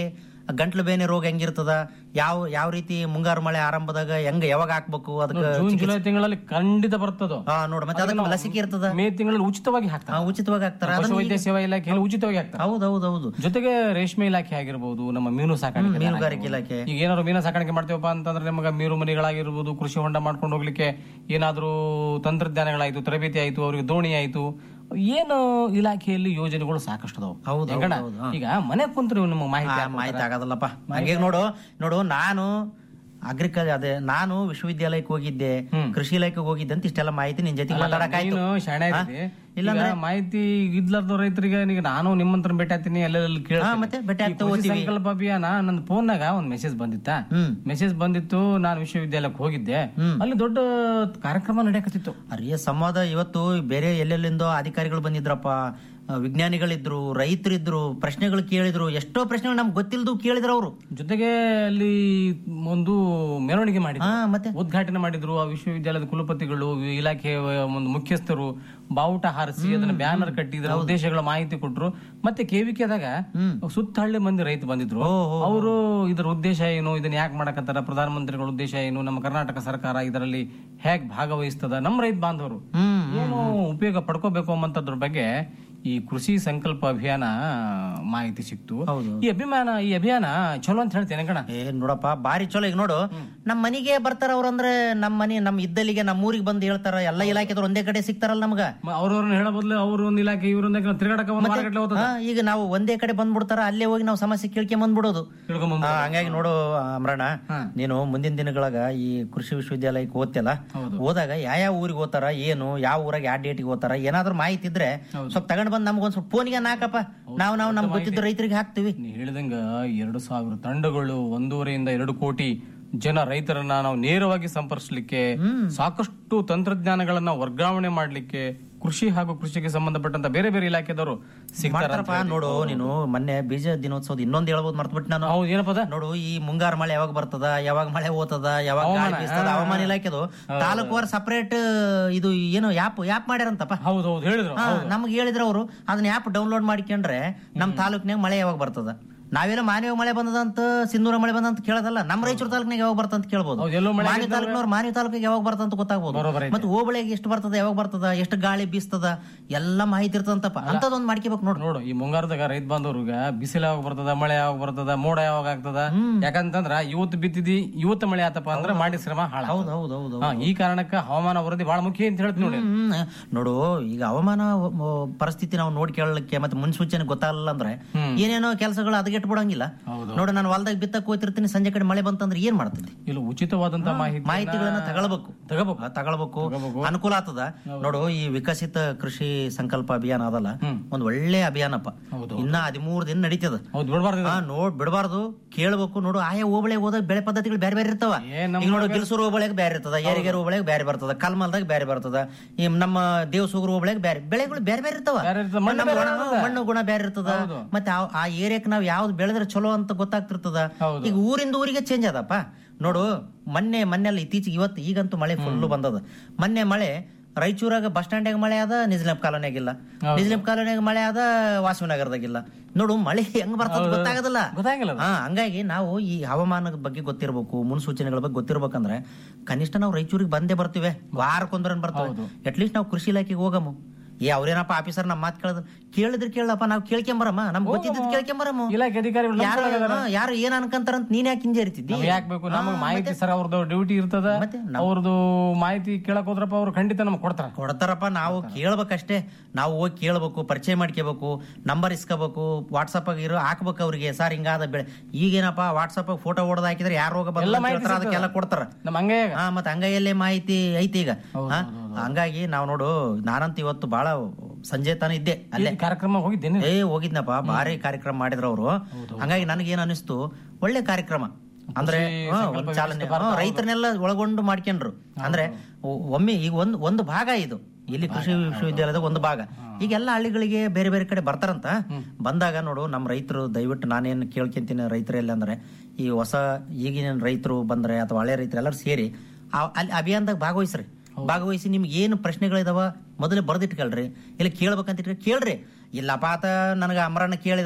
ಗಂಟ್ಲು ಬೇನೆ ರೋಗ ಹೆಂಗಿರ್ತದ ಯಾವ ಯಾವ ರೀತಿ ಮುಂಗಾರು ಮಳೆ ಆರಂಭದಾಗ ಹೆಂಗ ಯಾವಾಗ ಹಾಕ್ಬೇಕು ಅದಕ್ಕೆ ಜೂನ್ ಚಿಕಿತ್ಸೆ- ಜುಲೈ ತಿಂಗಳಲ್ಲಿ ಖಂಡಿತ ಬರ್ತದೋ ಹಾ ನೋಡ್ ಮತ್ತೆ ಅದಕ್ಕೆ ಅದನ್ನ ಲಸಿಕೆ ಇರ್ತದ ಮೇ ತಿಂಗಳಲ್ಲಿ ಉಚಿತವಾಗಿ ಹಾಕ್ತಾರೆ ಹಾ, ಉಚಿತವಾಗಿ ಹಾಕ್ತಾರೆ ಪಶು ಅದನ್ನ ವೈದ್ಯ ಈಗ- ಸೇವಾ ಇಲಾಖೆಯಲ್ಲಿ ಉಚಿತವಾಗಿ ಹಾಕ್ತಾರೆ ಹೌದೌದೌದು ಜೊತೆಗೆ ರೇಷ್ಮೆ ಇಲಾಖೆ ಆಗಿರ್ಬೋದು ನಮ್ಮ ಮೀನು ಸಾಕಾಣಿಕೆ ಹ್ಮ್, ಮೀನುಗಾರಿಕೆ ಇಲಾಖೆ. ಈಗ ಏನಾದ್ರು ಮೀನು ಸಾಕಾಣಿಕೆ ಮಾಡ್ತೇವಪ್ಪ ಅಂತಂದ್ರೆ ನಮಗೆ ಮೀನು ಮನೆಗಳಾಗಿರ್ಬೋದು ಕೃಷಿ ಹೊಂಡ ಮಾಡ್ಕೊಂಡು ಹೋಗ್ಲಿಕ್ಕೆ ಏನಾದ್ರೂ ತಂತ್ರಜ್ಞಾನಗಳಾಯ್ತು ತರಬೇತಿ ಆಯ್ತು ಅವ್ರಿಗೆ ದೋಣಿ ಆಯ್ತು ಏನು ಇಲಾಖೆಯಲ್ಲಿ ಯೋಜನೆಗಳು ಸಾಕಷ್ಟು ಅದಾವು ಹೌದು, ಹೆಂಗಣ್ಣ? ಹೌದು, ಹಾ. ಈಗ ಮನೆ ಕುಂತ್ರೆ ನಿಮ್ಮ ಮಾಹಿತಿ ಆ, ಯಾರ್ ಮಾಹಿತಿ ಕೊಡ್ತಾರೆ? ಆಗೋದಲ್ಲಪ್ಪ ಹಂಗೆ ನೋಡು ನೋಡು ನಾನು ಅಗ್ರಿಕಲ್ ಅದೇ ನಾನು ವಿಶ್ವವಿದ್ಯಾಲಯಕ್ಕೆ ಹೋಗಿದ್ದೆ ಕೃಷಿ ಇಲಾಖೆಗೆ ಹೋಗಿದ್ದೆ ಅಂತ ಇಷ್ಟೆಲ್ಲ ಮಾಹಿತಿ ನಿನ್ ಜೊತೆ ಅಲ್ಲ, ಮಾತಾಡಕಾಯ್ತು ನೀನು ಶಾಣೆ ಹಾ? ಇದ್ದೀರಿ. ಇಲ್ಲಾಂದ್ರೆ ಈಗ ಮಾಹಿತಿ ಇದ್ಲಾರ್ದ ರೈತರಿಗೆ ಈಗ ನಾನು ನಿಮ್ಮಂತ್ರ ಭೇಟಿ ಆಗ್ತೀನಿ ಎಲ್ಲೆಲ್ಲಿ ಹಾ, ಮತ್ತೆ ಭೇಟಿ ಆಗ್ತಾ ಹೋಗ್ತೀವಿ. ಸಂಕಲ್ಪ ಅಭಿಯಾನ ನನ್ನ ಫೋನ್ನಾಗ ಒಂದ್ ಮೆಸೇಜ್ ಬಂದಿತ್ತ ಮೆಸೇಜ್ ಬಂದಿತ್ತು ನಾನು ವಿಶ್ವವಿದ್ಯಾಲಯಕ್ಕೆ ಹೋಗಿದ್ದೆ ಅಲ್ಲಿ ದೊಡ್ಡ ಕಾರ್ಯಕ್ರಮ ನಡೆಯಕತ್ತಿತ್ತು ಅರಿಯ ಸಂವಾದ ಇವತ್ತು ಬೇರೆ ಎಲ್ಲೆಲ್ಲಿಂದೋ ಅಧಿಕಾರಿಗಳು ಬಂದಿದ್ರಪ್ಪ ಆ, ವಿಜ್ಞಾನಿಗಳಿದ್ರು ರೈತರಿದ್ರು ಪ್ರಶ್ನೆಗಳು ಕೇಳಿದ್ರು ಎಷ್ಟೋ ಪ್ರಶ್ನೆಗಳು ನಮ್ಗೆ ಗೊತ್ತಿಲ್ದು ಕೇಳಿದ್ರು ಅವರು ಜೊತೆಗೆ ಅಲ್ಲಿ ಒಂದು ಮೆರವಣಿಗೆ ಮಾಡಿದ್ರು ಮತ್ತೆ ಉದ್ಘಾಟನೆ ಮಾಡಿದ್ರು ಆ ವಿಶ್ವವಿದ್ಯಾಲಯದ ಕುಲಪತಿಗಳು ಇಲಾಖೆಯ ಒಂದು ಮುಖ್ಯಸ್ಥರು ಬಾವುಟ ಹಾರಿಸಿ ಅದನ್ನ ಬ್ಯಾನರ್ ಕಟ್ಟಿ ಇದರ ಉದ್ದೇಶಗಳ ಮಾಹಿತಿ ಕೊಟ್ರು ಮತ್ತೆ ಕೆವಿಕೆದಾಗ ಸುತ್ತ ಹಳ್ಳಿ ಮಂದಿ ರೈತ ಬಂದಿದ್ರು ಅವರು ಇದರ ಉದ್ದೇಶ ಏನು ಇದನ್ನ ಯಾಕೆ ಮಾಡಕತ್ತಾರ ಪ್ರಧಾನಮಂತ್ರಿಗಳ ಉದ್ದೇಶ ಏನು ನಮ್ಮ ಕರ್ನಾಟಕ ಸರ್ಕಾರ ಇದರಲ್ಲಿ ಹೇಗ್ ಭಾಗವಹಿಸ್ತದ ನಮ್ಮ ರೈತ ಬಾಂಧವರು ಏನು ಉಪಯೋಗ ಪಡ್ಕೋಬೇಕು ಅನ್ನೋದ್ರ ಬಗ್ಗೆ ಈ ಕೃಷಿ ಸಂಕಲ್ಪ ಅಭಿಯಾನ ಮಾಹಿತಿ ಸಿಕ್ತು ಈ ಅಭಿಮಾನ ಈ ಅಭಿಯಾನ ಚಲೋ ಅಂತ ಹೇಳ್ತೇನೆ ಕಣ ಏ ನೋಡಪ್ಪ ಬಾರಿ ಚಲೋ ಈಗ ನೋಡು ನಮ್ಮ ಮನೆಗೆ ಬರ್ತಾರ ಅವ್ರಂದ್ರೆ ನಮ್ಮ ಮನೆ ನಮ್ಮ ಇದ್ದಲ್ಲಿಗೆ ನಮ್ಮ ಊರಿಗೆ ಬಂದು ಹೇಳ್ತಾರ ಎಲ್ಲ ಇಲಾಖೆದವ್ರು ಒಂದೇ ಕಡೆ ಸಿಗ್ತಾರಲ್ಲ ನಮ್ಗ ಅವ್ರವ್ರನ್ನ ಹೇಳೋ ಬದಲು ಅವ್ರ ಒಂದು ಇಲಾಖೆ ಇವ್ರೊಂದ ತಿರುಗಾಡಕ ಒಂದು ಮಾರ್ಕೆಟ್ ಹೋಗ್ತದ ಹಾ, ಈಗ ನಾವು ಒಂದೇ ಕಡೆ ಬಂದ್ಬಿಡ್ತಾರ ಅಲ್ಲೇ ಹೋಗಿ ನಾವು ಸಮಸ್ಯೆ ಕೇಳ್ಕೊಂಡ್ ಬಂದ್ಬಿಡೋದು ಹಾ, ಹಂಗಾಗಿ ನೋಡು ಅಮ್ರಣ್ಣ ನೀನು ಮುಂದಿನ ದಿನಗಳಾಗ ಈ ಕೃಷಿ ವಿಶ್ವವಿದ್ಯಾಲಯಕ್ಕೆ ಓದ್ತಿಯಲ್ಲ ಹೋದಾಗ ಯಾವ ಊರಿಗೆ ಓದ್ತಾರ ಏನು ಯಾವ ಊರಾಗ ಯಾವ ಡೇಟಿಗೆ ಓದ್ತಾರ ಏನಾದ್ರೂ ಮಾಹಿತಿ ಇದ್ರೆ ಸ್ವಲ್ಪ ತಗೊಂಡ್ ಬಂದ್ ನಮ್ಗೊಂದ್ ಸ್ವಲ್ಪ ಫೋನಿಗೆ ನಾಕಪ್ಪ ನಾವು ನಾವು ನಮ್ಗೆ ಗೊತ್ತಿದ್ದ ರೈತರಿಗೆ ಹಾಕ್ತಿವಿ ನೀ ಹೇಳಿದಂಗ ಎರಡು ಸಾವಿರ ತಂಡಗಳು ಒಂದೂವರೆಯಿಂದ ಎರಡು ಕೋಟಿ ಜನ ರೈತರನ್ನ ನಾವು ನೇರವಾಗಿ ಸಂಪರ್ಕಿಸಲಿಕ್ಕೆ ಸಾಕಷ್ಟು ತಂತ್ರಜ್ಞಾನಗಳನ್ನ ವರ್ಗಾವಣೆ ಮಾಡ್ಲಿಕ್ಕೆ ಕೃಷಿ ಹಾಗೂ ಕೃಷಿಗೆ ಸಂಬಂಧಪಟ್ಟಂತ ಬೇರೆ ಬೇರೆ ಇಲಾಖೆದವರು ಸಿಗ್ತಾರ ಮಾಡ್ತಾರಪ್ಪ ನೋಡು ನೀನು ಮೊನ್ನೆ ಬೀಜ ದಿನೋತ್ಸವದ ಇನ್ನೊಂದ್ ಹೇಳ್ಬೋದು ಮರ್ತ್ಬಿಟ್ಟು ನಾನು ಹೌದು ಏನಪ್ಪ ನೋಡು ಈ ಮುಂಗಾರು ಮಳೆ ಯಾವಾಗ ಬರ್ತದ ಯಾವಾಗ ಮಳೆ ಓತದ ಯಾವಾಗ ಗಾಳಿ ಹವಾಮಾನ, ಬೀಸ್ತದ ಹಾ. ಹವಾಮಾನ ಇಲಾಖೆದು ತಾಲೂಕುವಾರ ಸಪರೇಟ್ ಇದು ಏನು ಯಾಪ್ ಯಾಪ್ ಮಾಡ್ಯಾರಂತಪ್ಪ ಹೌದು ಹೌದು ಹೇಳಿದ್ರು ಹಾ, ನಮ್ಗೆ ಹೇಳಿದ್ರ ಅವರು ಅದನ್ನ ಯಾಪ್ ಡೌನ್ಲೋಡ್ ಮಾಡ್ಕೊಂಡ್ರೆ ನಮ್ ತಾಲೂಕ್ನಾಗ ಮಳೆ ಯಾವಾಗ ಬರ್ತದ ನಾವೆಲ್ಲ ಮಾನವ ಮಳೆ ಬಂದದಂತ ಸಿಂಧೂರ ಮಳೆ ಬಂದಂತ ಕೇಳೋದಲ್ಲ ನಮ್ಮ ರಾಯಚೂರು ತಾಲೂಕ್ನಾಗ ಯಾವಾಗ ಬರ್ತಂತ ಕೇಳ್ಬೋದು ಹೌದು, ಎಲ್ಲೋ ಮಳೆ ಮಾನ್ಯ ಆಗಿದ್ದಾಗ- ತಾಲೂಕ್ನವ್ರು ಮಾನ್ಯ ತಾಲೂಕಿಗೆ ಯಾವಾಗ ಬರ್ತಂತ ಗೊತ್ತಾಗ್ಬೋದು ಬರೋಬ್ಬರಿ ಐತೆ. ಮತ್ತೆ ಹೋಬಳಿಗೆ ಎಷ್ಟು ಬರ್ತದ ಯಾವಾಗ ಬರ್ತದ ಎಷ್ಟು ಗಾಳಿ ಬೀಸ್ತದ ಎಲ್ಲ ಮಾಹಿತಿ ಇರ್ತದಂತಪ್ಪ ಅಂತದೊಂದು ಮಾಡ್ಕೋಬೇಕು ನೋಡು ನೋಡು ಈ ಮುಂಗಾರದಾಗ ರೈತ ಬಾಂಧವ್ರಿಗೆ ಬಿಸಿಲು ಯಾವಾಗ ಬರ್ತದ ಮಳೆ ಯಾವಾಗ ಬರ್ತದ ಮೋಡ ಯಾವಾಗ ಆಗ್ತದ ಯಾಕಂತಂದ್ರ ಇವತ್ತು ಬಿತ್ತಿದಿ ಇವತ್ತು ಮಳೆ ಆತಪ್ಪ ಅಂದ್ರೆ ಮಾಡಿ ಶ್ರಮ ಹಾಳ ಹೌದು ಹೌದು ಹೌದು ಹಾ, ಈ ಕಾರಣಕ್ಕ ಹವಾಮಾನ ವರದಿ ಬಹಳ ಮುಖ್ಯ ಅಂತ ಹೇಳ್ತೀನಿ ನೋಡಿ ಹ್ಮ್. ನೋಡು ಈಗ ಹವಾಮಾನ ವ- ಪರಿಸ್ಥಿತಿ ನಾವು ನೋಡಿ ಕೇಳಲಿಕ್ಕೆ ಮತ್ತೆ ಮುನ್ಸೂಚನೆ ಗೊತ್ತಾಗಲ್ಲ ಅಂದ್ರೆ ಏನೇನೋ ಕೆಲಸಗಳು ಅದಗೆಟ್ಟು ಬಿಡಂಗಿಲ್ಲ ನೋಡು ನಾನು ಹೊಲ್ದಾಗ ಬಿತ್ತಕ್ ಹೋಗ್ತಿರ್ತೀನಿ ಸಂಜೆ ಕಡೆ ಮಳೆ ಬಂತಂದ್ರೆ ಏನ್ ಮಾಡ್ತದೆ ಇಲ್ಲ ಉಚಿತವಾದಂತ ಮಾಹಿತಿ ಮಾಹಿತಿಗಳನ್ನ ತಗೊಳ್ಬೇಕು ತಗೋಬೇಕು ಆ, ತಗೊಳ್ಬೇಕು ಅನುಕೂಲ ಆಗ್ತದ ನೋಡು ಈ ವಿಕಸಿತ ಕೃಷಿ ಸಂಕಲ್ಪ ಅಭಿಯಾನ ಅದಲ್ಲ ಒಂದ್ ಒಳ್ಳೆ ಅಭಿಯಾನಪ್ಪ ಇನ್ನ ಹದಿಮೂರು ದಿನ ನಡೀತದ ಹೌದು ಬಿಡಬಾರ್ದು ಹಾ ನೋಡ್ ಬಿಡಬಾರ್ದು ಕೇಳ್ಬೇಕು ನೋಡು ಆಯಾ ಹೋಬಳಿಗೆ ಹೋದಾಗ ಬೆಳೆ ಪದ್ಧತಿಗಳು ಬೇರೆ ಬೇರೆ ಇರ್ತಾವ ಈಗ ನೋಡು ಗಿಲ್ಸೂರು ಹೋಬಳಿಗೆ ಬೇರೆ ಇರ್ತದ ಏರಿಗೆರೆ ಹೋಬಳಿಗೆ ಬೇರೆ ಬರ್ತದ ಕಲ್ಮಲ್ದಾಗ ಬೇರೆ ಬರ್ತದ ಈ ನಮ್ಮ ದೇವಸೂಗರು ಹೋಬಳಿಗೆ ಬೇರೆ ಬೆಳೆಗಳು ಬೇರೆ ಬೇರೆ ಇರ್ತಾವ ಮಣ್ಣು ನಮ್ಮ ಬೇರೆ ಗುಣ- ಇರ್ತದ. ಮಣ್ಣು ಗುಣ ಬೇರೆ ಇರ್ತದ ಮತ್ತೆ ಆ- ಆ ಏರಿಯಾಕ್ ನಾವ್ ಯಾವ್ದು ಬೆಳೆದ್ರೆ ಚಲೋ ಅಂತ ಗೊತ್ತಾಗ್ತಿರ್ತದ ಈಗ ಊರಿಂದ ಊರಿಗೆ ಚೇಂಜ್ ಅದಪ್ಪ ನೋಡು ಮೊನ್ನೆ ಮೊನ್ನೆಲ್ಲ ಇತ್ತೀಚೆಗೆ ಇವತ್ತು ಈಗಂತೂ ಮಳೆ ಫುಲ್ ಬಂದದ ಮೊನ್ನೆ ಮಳೆ ರಾಯಚೂರಾಗ ಬಸ್ ಸ್ಟ್ಯಾಂಡ್ಯಾಗ ಮಳೆ ಆದ ನಿಜ್ಲಂ ಕಾಲೋನಿಯಾಗಿಲ್ಲ ನಿಜ್ಲಂ ಕಾಲೋನಿಯಾಗ ಮಳೆ ಆದ ವಾಸವಿನಗರದಾಗಿಲ್ಲ ನೋಡು ಮಳೆ ಹೆಂಗ್ ಬರ್ತದ ಗೊತ್ತಾಗದಲ್ಲ ಗೊತ್ತಾಗಿಲ್ಲ ಹಾ ಹಂಗಾಗಿ ನಾವು ಈ ಹವಾಮಾನದ ಬಗ್ಗೆ ಗೊತ್ತಿರ್ಬೇಕು ಮುನ್ಸೂಚನೆಗಳ ಬಗ್ಗೆ ಗೊತ್ತಿರ್ಬೇಕಂದ್ರೆ ಕನಿಷ್ಠ ನಾವು ರಾಯಚೂರಿಗೆ ಬಂದೇ ಬರ್ತೀವಿ ವಾರಕ್ಕೊಂದ್ರ ಬರ್ತವೆ ಅಟ್ಲೀಸ್ಟ್ ನಾವು ಕೃಷಿ ಇಲಾಖೆಗೆ ಹೋಗಮು ಏ ಅವ್ರೇನಪ್ಪ ಆಫೀಸರ್ ನಮ್ಮ ಮಾತು ಕೇಳಿದ್ರು ಕೇಳಿದ್ರೆ ಕೇಳಪ್ಪ ನಾವು ಕೇಳ್ಕೊಂಬರಮ್ಮ ನಮ್ಗೆ ಗೊತ್ತಿದ್ದದ್ ಕೇಳ್ಕೊಂಬರಮ್ಮ ಇಲಾಖೆ ಅಧಿಕಾರಿಗಳು ಯಾರು ನಮ್ಗೆ ಅದಾರ. ಹಾ, ಯಾರು ಏನ್ ಅನ್ಕಂತಾರಂತ ನೀನ್ ಯಾಕೆ ಹಿಂಜರಿತಿದ್ದಿ ನಮ್ಗೆ ಯಾಕೆ ಬೇಕು ನಮಗೆ ಮಾಹಿತಿ ಸರ್ ಅವ್ರದ್ದು ಡ್ಯೂಟಿ ಇರ್ತದ ಅವ್ರದ್ದು ಮಾಹಿತಿ ಕೇಳಕ್ ಹೋದ್ರಪ್ಪ ಅವ್ರು ಖಂಡಿತ ನಮ್ಗೆ ಕೊಡ್ತಾರ ಕೊಡ್ತಾರಪ್ಪ ನಾವು ಕೇಳ್ಬೇಕಷ್ಟೇ ನಾವು ಹೋಗಿ ಕೇಳ್ಬೇಕು ಪರಿಚಯ ಮಾಡ್ಕೋಬೇಕು ನಂಬರ್ ಇಸ್ಕೋಬೇಕು ವಾಟ್ಸಪ್ ಇರೋ ಹಾಕ್ಬೇಕು ಅವ್ರಿಗೆ ಸರ್ ಹಿಂಗಾದ ಬೆಳೆ ಈಗೇನಪ್ಪ ವಾಟ್ಸಪ್ ಫೋಟೋ ಹೊಡೆದು ಹಾಕಿದ್ರೆ ಯಾರು ರೋಗ ಎಲ್ಲ ಮಾಹಿತಿ ಬಂದ ಅದಕ್ಕೆಲ್ಲ ಸಿಗ್ತದ. ಕೊಡ್ತಾರ ನಮ್ಮ ಅಂಗೈಯಾಗ ಹಾ ಮತ್ತೆ ಅಂಗೈಯಲ್ಲೇ ಮಾಹಿತಿ ಐತಿ ಈಗ ಹಾ, ಹಂಗಾಗಿ ನಾವು ನೋಡು ನಾನಂತ ಇವತ್ತು ಬಹಳ ಸಂಜೆ ತಾನ ಇದ್ದೆ ಅಲ್ಲೇ ಕಾರ್ಯಕ್ರಮ ಹೋಗಿದ್ದೇನೆ ಏ ಹೋಗಿದ್ನಪ್ಪ ಭಾರಿ ಕಾರ್ಯಕ್ರಮ ಮಾಡಿದ್ರು ಅವರು ಹಂಗಾಗಿ ನನಗೇನ್ ಅನಿಸ್ತು ಒಳ್ಳೆ ಕಾರ್ಯಕ್ರಮ ಅಂದ್ರೆ ಹಾ, ಒಂದ್ ಚಾಲನೆ ಹಾ, ರೈತರನ್ನೆಲ್ಲ ಒಳಗೊಂಡು ಮಾಡ್ಕೊಂಡ್ರು ಅಂದ್ರೆ ಒ- ಒಮ್ಮೆ ಈಗ ಒಂದು ಒಂದು ಭಾಗ ಇದು ಇಲ್ಲಿ ಕೃಷಿ ವಿಶ್ವವಿದ್ಯಾಲಯದ ಒಂದು ಭಾಗ ಈಗ ಎಲ್ಲ ಹಳ್ಳಿಗಳಿಗೆ ಬೇರೆ ಬೇರೆ ಕಡೆ ಬರ್ತಾರಂತ ಬಂದಾಗ ನೋಡು ನಮ್ಮ ರೈತರು ದಯವಿಟ್ಟು ನಾನೇನು ಕೇಳ್ಕೊಂತೀನಿ ರೈತರೆಲ್ಲ ಅಂದ್ರೆ ಈ ಹೊಸ ಈಗಿನ ರೈತರು ಬಂದ್ರೆ ಅಥವಾ ಹಳೆ ರೈತರು ಎಲ್ಲರೂ ಸೇರಿ ಆ- ಅಲ್ಲಿ ಅಭಿಯಾನದಾಗ ಭಾಗವಹಿಸ್ರಿ ಭಾಗವಹಿಸಿ ನಿಮ್ಗೆ ಏನು ಪ್ರಶ್ನೆಗಳಿದಾವ ಮೊದಲೇ ಬರ್ದಿಟ್ಕೊಳ್ರಿ ಇಲ್ಲ ಕೇಳ್ಬೇಕಂತ ಇಟ್ರಿ ಕೇಳ್ರಿ ಇಲ್ಲಪ್ಪ ಆತ ನನಗೆ ಅಮರಣ್ಣ ಕೇಳಿದ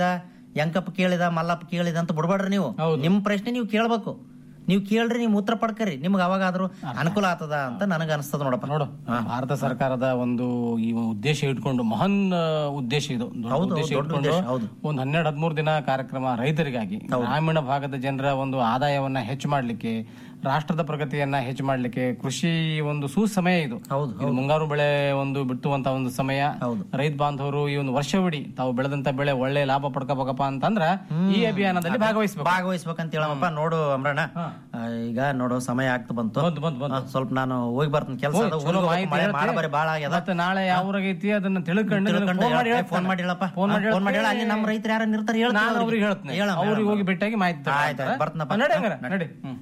ಯಂಕಪ್ಪ ಕೇಳಿದ ಮಲ್ಲಪ್ಪ ಕೇಳಿದ ಅಂತ ಬಿಡ್ಬೇಡ್ರಿ ನೀವು ನಿಮ್ ಪ್ರಶ್ನೆ ನೀವು ಕೇಳ್ಬೇಕು ನೀವು ಕೇಳ್ರಿ ನೀವು ಉತ್ತರ ಪಡ್ಕರಿ ನಿಮ್ಗೆ ಅವಾಗಾದ್ರೂ ಅನುಕೂಲ ಆಗ್ತದ ಅಂತ ನನಗ ಅನಿಸ್ತದ ನೋಡಪ್ಪ ನೋಡು ಭಾರತ ಸರ್ಕಾರದ ಒಂದು ಈ ಉದ್ದೇಶ ಇಟ್ಕೊಂಡು ಮಹಾನ್ ಆ, ಉದ್ದೇಶ ಇದು ದೊಡ್ಡ ಹೌದು, ಉದ್ದೇಶ ದೊಡ್ಡ ಇಟ್ಕೊಂಡು ಉದ್ದೇಶ, ಹೌದು. ಒಂದು ಹನ್ನೆರಡು ಹದಿಮೂರು ದಿನ ಕಾರ್ಯಕ್ರಮ ರೈತರಿಗಾಗಿ ಗ್ರಾಮೀಣ ಭಾಗದ ಜನರ ಒಂದು ಆದಾಯವನ್ನ ಹೆಚ್ಚು ಮಾಡ್ಲಿಕ್ಕೆ ರಾಷ್ಟ್ರದ ಪ್ರಗತಿಯನ್ನ ಹೆಚ್ಚು ಮಾಡ್ಲಿಕ್ಕೆ ಕೃಷಿ ಒಂದು ಸುಸಮಯ ಇದು ಇದು ಮುಂಗಾರು ಬೆಳೆ ಒಂದು ಬಿತ್ತುವಂತ ಒಂದು ಸಮಯ ರೈತ ಬಾಂಧವರು ಈ ಒಂದು ವರ್ಷವಿಡೀ ತಾವು ಬೆಳೆದಂತ ಬೆಳೆ ಒಳ್ಳೆ ಲಾಭ ಪಡ್ಕೋಬೇಕಪ್ಪ ಅಂತಂದ್ರ ಈ ಅಭಿಯಾನದಲ್ಲಿ ಭಾಗವಹಿಸಬೇಕು ಭಾಗವಹಿಸ್ಬೇಕಂತ ಹೇಳಮ್ಮಪ್ಪ ನೋಡು ಅಮ್ರಣ್ಣ ಆ, ಈಗ ನೋಡು ಸಮಯ ಆಗ್ತಾ ಬಂತು ಆ, ಸ್ವಲ್ಪ ನಾನು ಹೋಗಿ ಬರ್ತೀನಿ ಕೆಲಸ ಹೋಯ್, ಚಲೋ ಮಾಹಿತಿ ಮಳೆ ಹೇಳ್ತಿ. ಮಾಡಬಾರಿ ಬಾಳ ಆಗ್ಯದ ಮತ್ತೆ ನಾಳೆ ಯಾವ ಊರಾಗೈತಿ ಅದನ್ನ ತಿಳ್ಕೊಂಡು ತಿಳ್ಕೊಂಡು ಫೋನ್ ಮಾಡಿ ಹೇಳ- ಹೇಳ್ತಾನೆ. ಫೋನ್ ಮಾಡಿ ಹೇಳಪ್ಪ ಫೋನ್ ಮಾಡಿ ಫೋನ್ ಮಾಡಿ ಹೇಳ ಅಲ್ಲಿ ಹೇಳ್ತೀನಿ. ನಮ್ಮ ರೈತರು ಯಾರು ಇರ್ತಾರೆ ಹೇಳ ನಾನು ಅವ್ರಿಗೆ ಹೇಳ್ತೀನಿ ಅವ್ರಿಗೆ ಹೋಗಿ ಭೇಟಿಯಾಗಿ ಮಾಹಿತಿ ತಗೊಂಡು ಆಯ್ತು, ಆಯ್ತು, ಬರ್ತನಪ್ಪ. ನಡಿ ಹಂಗಾರೆ, ನಡಿ. ನಡಿ ಹ್ಮ್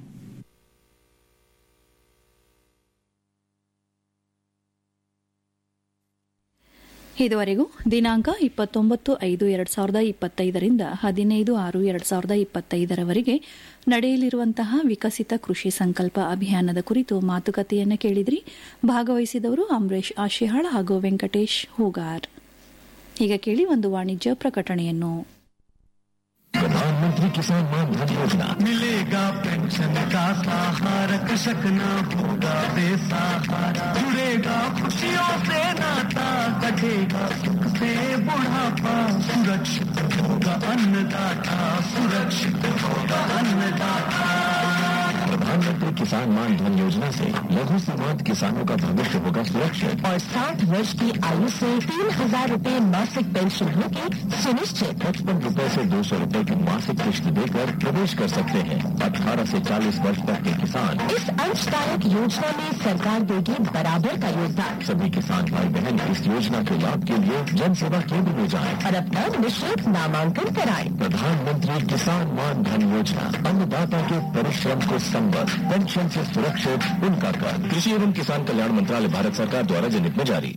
ಇದುವರೆಗೂ ದಿನಾಂಕ ಇಪ್ಪತ್ತೊಂಬತ್ತು ಐದು ಎರಡ್ ಸಾವಿರದ ಇಪ್ಪತ್ತೈದರಿಂದ ಹದಿನೈದು ಆರು ಎರಡ್ ಸಾವಿರದ ಇಪ್ಪತ್ತೈದರವರೆಗೆ ನಡೆಯಲಿರುವಂತಹ ವಿಕಸಿತ ಕೃಷಿ ಸಂಕಲ್ಪ ಅಭಿಯಾನದ ಕುರಿತು ಮಾತುಕತೆಯನ್ನು ಕೇಳಿದ್ರಿ ಭಾಗವಹಿಸಿದವರು ಅಂಬರೀಶ್ ಆಶಿಹಾಳ್ ಹಾಗೂ ವೆಂಕಟೇಶ್ ಹೂಗಾರ್ ಈಗ ಕೇಳಿ ಒಂದು ವಾಣಿಜ್ಯ ಪ್ರಕಟಣೆಯನ್ನು प्रधानमंत्री किसान मान धन योजना मिलेगा पेंशन का सहारा कृषक न होगा बेसहारा जुड़ेगा खुशियों से नाता कटेगा सुख से बुढ़ापा सुरक्षित होगा अन्नदाता सुरक्षित होगा अन्नदाता प्रधानमंत्री किसान मान धन योजना से लघु सीमांत किसानों का भविष्य होगा सुरक्षित और 60 वर्ष की आयु से तीन हजार रूपए मासिक पेंशन होगी सुनिश्चित पचपन रूपए से दो सौ रूपए की मासिक किश्त देकर प्रवेश कर सकते हैं अठारह से चालीस वर्ष तक के किसान इस अंशदायक योजना में सरकार देगी बराबर का योगदान सभी किसान भाई बहन इस योजना के लाभ के लिए जन सेवा केंद्र में जाएं और अपना निःशुल्क नामांकन कराएं प्रधानमंत्री किसान मान धन योजना अन्नदाता के परिश्रम को संबद्ध पेंशन से सुरक्षित उनका कर कृषि एवं किसान कल्याण मंत्रालय भारत सरकार द्वारा जनहित में जारी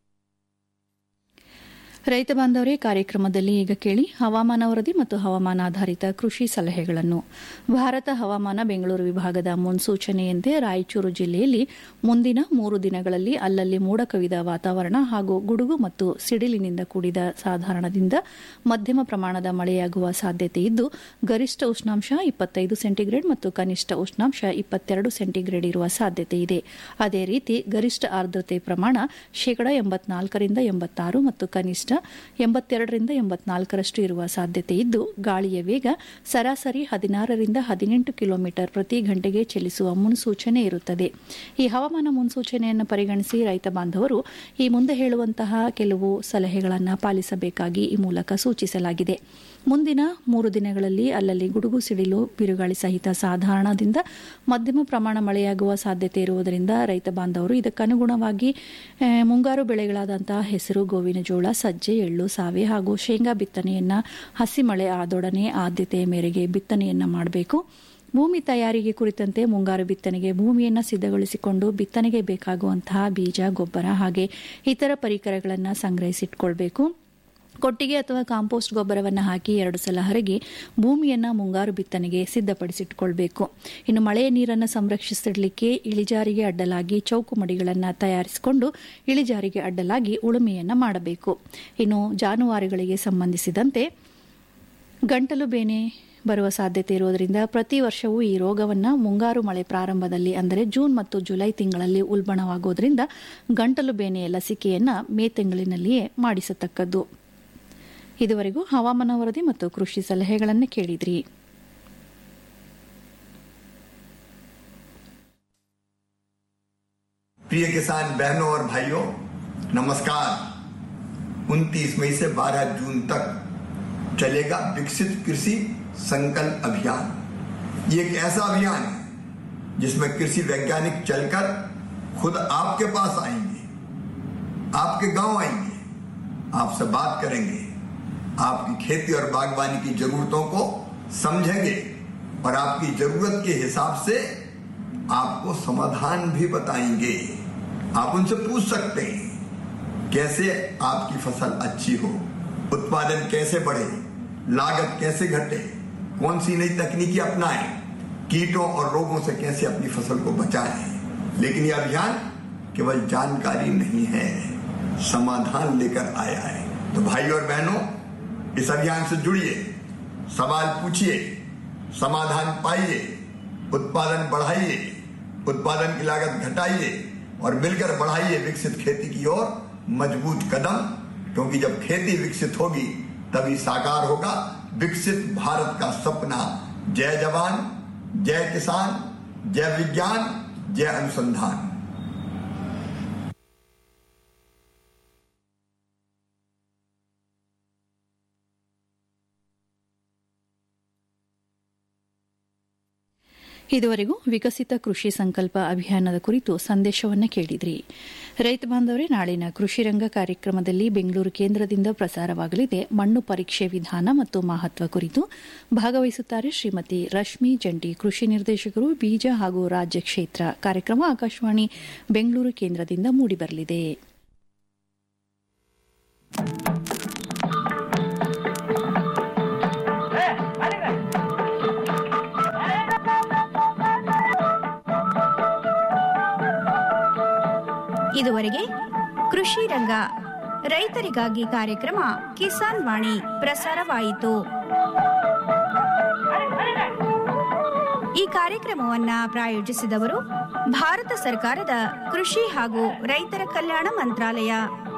ರೈತ ಬಾಂಧವರೇ ಕಾರ್ಯಕ್ರಮದಲ್ಲಿ ಈಗ ಕೇಳಿ ಹವಾಮಾನ ವರದಿ ಮತ್ತು ಹವಾಮಾನ ಆಧಾರಿತ ಕೃಷಿ ಸಲಹೆಗಳನ್ನು ಭಾರತ ಹವಾಮಾನ ಬೆಂಗಳೂರು ವಿಭಾಗದ ಮುನ್ಸೂಚನೆಯಂತೆ ರಾಯಚೂರು ಜಿಲ್ಲೆಯಲ್ಲಿ ಮುಂದಿನ ಮೂರು ದಿನಗಳಲ್ಲಿ ಅಲ್ಲಲ್ಲಿ ಮೋಡ ಕವಿದ ವಾತಾವರಣ ಹಾಗೂ ಗುಡುಗು ಮತ್ತು ಸಿಡಿಲಿನಿಂದ ಕೂಡಿದ ಸಾಧಾರಣದಿಂದ ಮಧ್ಯಮ ಪ್ರಮಾಣದ ಮಳೆಯಾಗುವ ಸಾಧ್ಯತೆ ಇದ್ದು ಗರಿಷ್ಠ ಉಷ್ಣಾಂಶ ಇಪ್ಪತ್ತೈದು ಸೆಂಟಿಗ್ರೇಡ್ ಮತ್ತು ಕನಿಷ್ಠ ಉಷ್ಣಾಂಶ ಇಪ್ಪತ್ತೆರಡು ಸೆಂಟಿಗ್ರೇಡ್ ಇರುವ ಸಾಧ್ಯತೆ ಇದೆ ಅದೇ ರೀತಿ ಗರಿಷ್ಠ ಆರ್ದ್ರತೆ ಪ್ರಮಾಣ ಶೇಕಡಾ ಎಂಬತ್ನಾಲ್ಕರಿಂದ ಎಂಬತ್ತಾರು ಮತ್ತು ಕನಿಷ್ಠ ಎಂಬತ್ತೆರಡರಿಂದ ಎಂಬತ್ನಾಲ್ಕರಷ್ಟು ಇರುವ ಸಾಧ್ಯತೆ ಇದ್ದು ಗಾಳಿಯ ವೇಗ ಸರಾಸರಿ ಹದಿನಾರರಿಂದ ಹದಿನೆಂಟು ಕಿಲೋಮೀಟರ್ ಪ್ರತಿ ಗಂಟೆಗೆ ಚಲಿಸುವ ಮುನ್ಸೂಚನೆ ಇರುತ್ತದೆ ಈ ಹವಾಮಾನ ಮುನ್ಸೂಚನೆಯನ್ನು ಪರಿಗಣಿಸಿ ರೈತ ಬಾಂಧವರು ಈ ಮುಂದೆ ಹೇಳುವಂತಹ ಕೆಲವು ಸಲಹೆಗಳನ್ನು ಪಾಲಿಸಬೇಕಾಗಿ ಈ ಮೂಲಕ ಸೂಚಿಸಲಾಗಿದೆ ಮುಂದಿನ ಮೂರು ದಿನಗಳಲ್ಲಿ ಅಲ್ಲಲ್ಲಿ ಗುಡುಗು ಸಿಡಿಲು ಬಿರುಗಾಳಿ ಸಹಿತ ಸಾಧಾರಣದಿಂದ ಮಧ್ಯಮ ಪ್ರಮಾಣ ಮಳೆಯಾಗುವ ಸಾಧ್ಯತೆ ಇರುವುದರಿಂದ ರೈತ ಬಾಂಧವರು ಇದಕ್ಕನುಗುಣವಾಗಿ ಆ, ಮುಂಗಾರು ಬೆಳೆಗಳಾದಂತಹ ಹೆಸರು ಗೋವಿನ ಜೋಳ ಸಜ್ಜೆ ಎಳ್ಳು ಸಾವೆ ಹಾಗೂ ಶೇಂಗಾ ಬಿತ್ತನೆಯನ್ನ ಹಸಿ ಮಳೆ ಆದೊಡನೆ ಆದ್ಯತೆಯ ಮೇರೆಗೆ ಬಿತ್ತನೆಯನ್ನ ಮಾಡಬೇಕು ಭೂಮಿ ತಯಾರಿಗೆ ಕುರಿತಂತೆ ಮುಂಗಾರು ಬಿತ್ತನೆಗೆ ಭೂಮಿಯನ್ನು ಸಿದ್ಧಗೊಳಿಸಿಕೊಂಡು ಬಿತ್ತನೆಗೆ ಬೇಕಾಗುವಂತಹ ಬೀಜ ಗೊಬ್ಬರ ಹಾಗೆ ಇತರ ಪರಿಕರಗಳನ್ನು ಸಂಗ್ರಹಿಸಿಟ್ಕೊಳ್ಬೇಕು ಕೊಟ್ಟಿಗೆ ಅಥವಾ ಕಾಂಪೋಸ್ಟ್ ಗೊಬ್ಬರವನ್ನು ಹಾಕಿ ಎರಡು ಸಲ ಹರಗಿ ಭೂಮಿಯನ್ನು ಮುಂಗಾರು ಬಿತ್ತನೆಗೆ ಸಿದ್ಧಪಡಿಸಿಟ್ಕೊಳ್ಬೇಕು ಇನ್ನು ಮಳೆಯ ನೀರನ್ನು ಸಂರಕ್ಷಿಸಿಡಲಿಕ್ಕೆ ಇಳಿಜಾರಿಗೆ ಅಡ್ಡಲಾಗಿ ಚೌಕು ಮಡಿಗಳನ್ನು ತಯಾರಿಸಿಕೊಂಡು ಇಳಿಜಾರಿಗೆ ಅಡ್ಡಲಾಗಿ ಉಳುಮೆಯನ್ನು ಮಾಡಬೇಕು ಇನ್ನು ಜಾನುವಾರುಗಳಿಗೆ ಸಂಬಂಧಿಸಿದಂತೆ ಗಂಟಲು ಬೇನೆ ಬರುವ ಸಾಧ್ಯತೆ ಇರುವುದರಿಂದ ಪ್ರತಿ ವರ್ಷವೂ ಈ ರೋಗವನ್ನು ಮುಂಗಾರು ಮಳೆ ಪ್ರಾರಂಭದಲ್ಲಿ ಅಂದರೆ ಜೂನ್ ಮತ್ತು ಜುಲೈ ತಿಂಗಳಲ್ಲಿ ಉಲ್ಬಣವಾಗುವುದರಿಂದ ಗಂಟಲು ಬೇನೆಯ ಲಸಿಕೆಯನ್ನು ಮೇ ತಿಂಗಳಿನಲ್ಲಿಯೇ ಮಾಡಿಸತಕ್ಕದ್ದು ಇದುವರೆಗೂ ಹವಾಮಾನ ವರದಿ ಮತ್ತು ಕೃಷಿ ಸಲಹೆಗಳನ್ನು ಕೇಳಿದ್ರಿ प्रिय किसान बहनों और भाइयों नमस्कार 29 मई से 12 जून तक चलेगा विकसित कृषि संकल्प अभियान ये एक ऐसा अभियान है जिसमें कृषि वैज्ञानिक चलकर खुद आपके पास आएंगे आपके गांव आएंगे आपसे बात करेंगे आपकी खेती और बागवानी की जरूरतों को समझेंगे और आपकी जरूरत के हिसाब से आपको समाधान भी बताएंगे आप उनसे पूछ सकते हैं कैसे आपकी फसल अच्छी हो उत्पादन कैसे बढ़े लागत कैसे घटे कौन सी नई तकनीकी अपनाएं कीटों और रोगों से कैसे अपनी फसल को बचाएं लेकिन यह अभियान केवल जानकारी नहीं है समाधान लेकर आया है तो भाई और बहनों इस अभियान से जुड़िए सवाल पूछिए समाधान पाइए उत्पादन बढ़ाइए उत्पादन की लागत घटाइए और मिलकर बढ़ाइए विकसित खेती की ओर मजबूत कदम क्योंकि जब खेती विकसित होगी तभी साकार होगा विकसित भारत का सपना जय जवान जय किसान जय विज्ञान जय अनुसंधान ಇದುವರೆಗೂ ವಿಕಸಿತ ಕೃಷಿ ಸಂಕಲ್ಪ ಅಭಿಯಾನದ ಕುರಿತು ಸಂದೇಶವನ್ನು ಕೇಳಿದ್ರಿ ರೈತ ಬಾಂಧವರೇ ನಾಳಿನ ಕೃಷಿ ರಂಗ ಕಾರ್ಯಕ್ರಮದಲ್ಲಿ ಬೆಂಗಳೂರು ಕೇಂದ್ರದಿಂದ ಪ್ರಸಾರವಾಗಲಿದೆ ಮಣ್ಣು ಪರೀಕ್ಷೆ ವಿಧಾನ ಮತ್ತು ಮಹತ್ವ ಕುರಿತು ಭಾಗವಹಿಸುತ್ತಾರೆ ಶ್ರೀಮತಿ ರಶ್ಮಿ ಜಂಟಿ ಕೃಷಿ ನಿರ್ದೇಶಕರು ಬೀಜ ಹಾಗೂ ರಾಜ್ಯ ಕ್ಷೇತ್ರ ಕಾರ್ಯಕ್ರಮ ಆಕಾಶವಾಣಿ ಬೆಂಗಳೂರು ಕೇಂದ್ರದಿಂದ ಮೂಡಿಬರಲಿದೆ ಇದುವರೆಗೆ ಕೃಷಿ ರಂಗ ರೈತರಿಗಾಗಿ ಕಾರ್ಯಕ್ರಮ ಕಿಸಾನ್ ವಾಣಿ ಪ್ರಸಾರವಾಯಿತು ಈ ಕಾರ್ಯಕ್ರಮವನ್ನ ಪ್ರಾಯೋಜಿಸಿದವರು ಭಾರತ ಸರ್ಕಾರದ ಕೃಷಿ ಹಾಗೂ ರೈತರ ಕಲ್ಯಾಣ ಮಂತ್ರಾಲಯ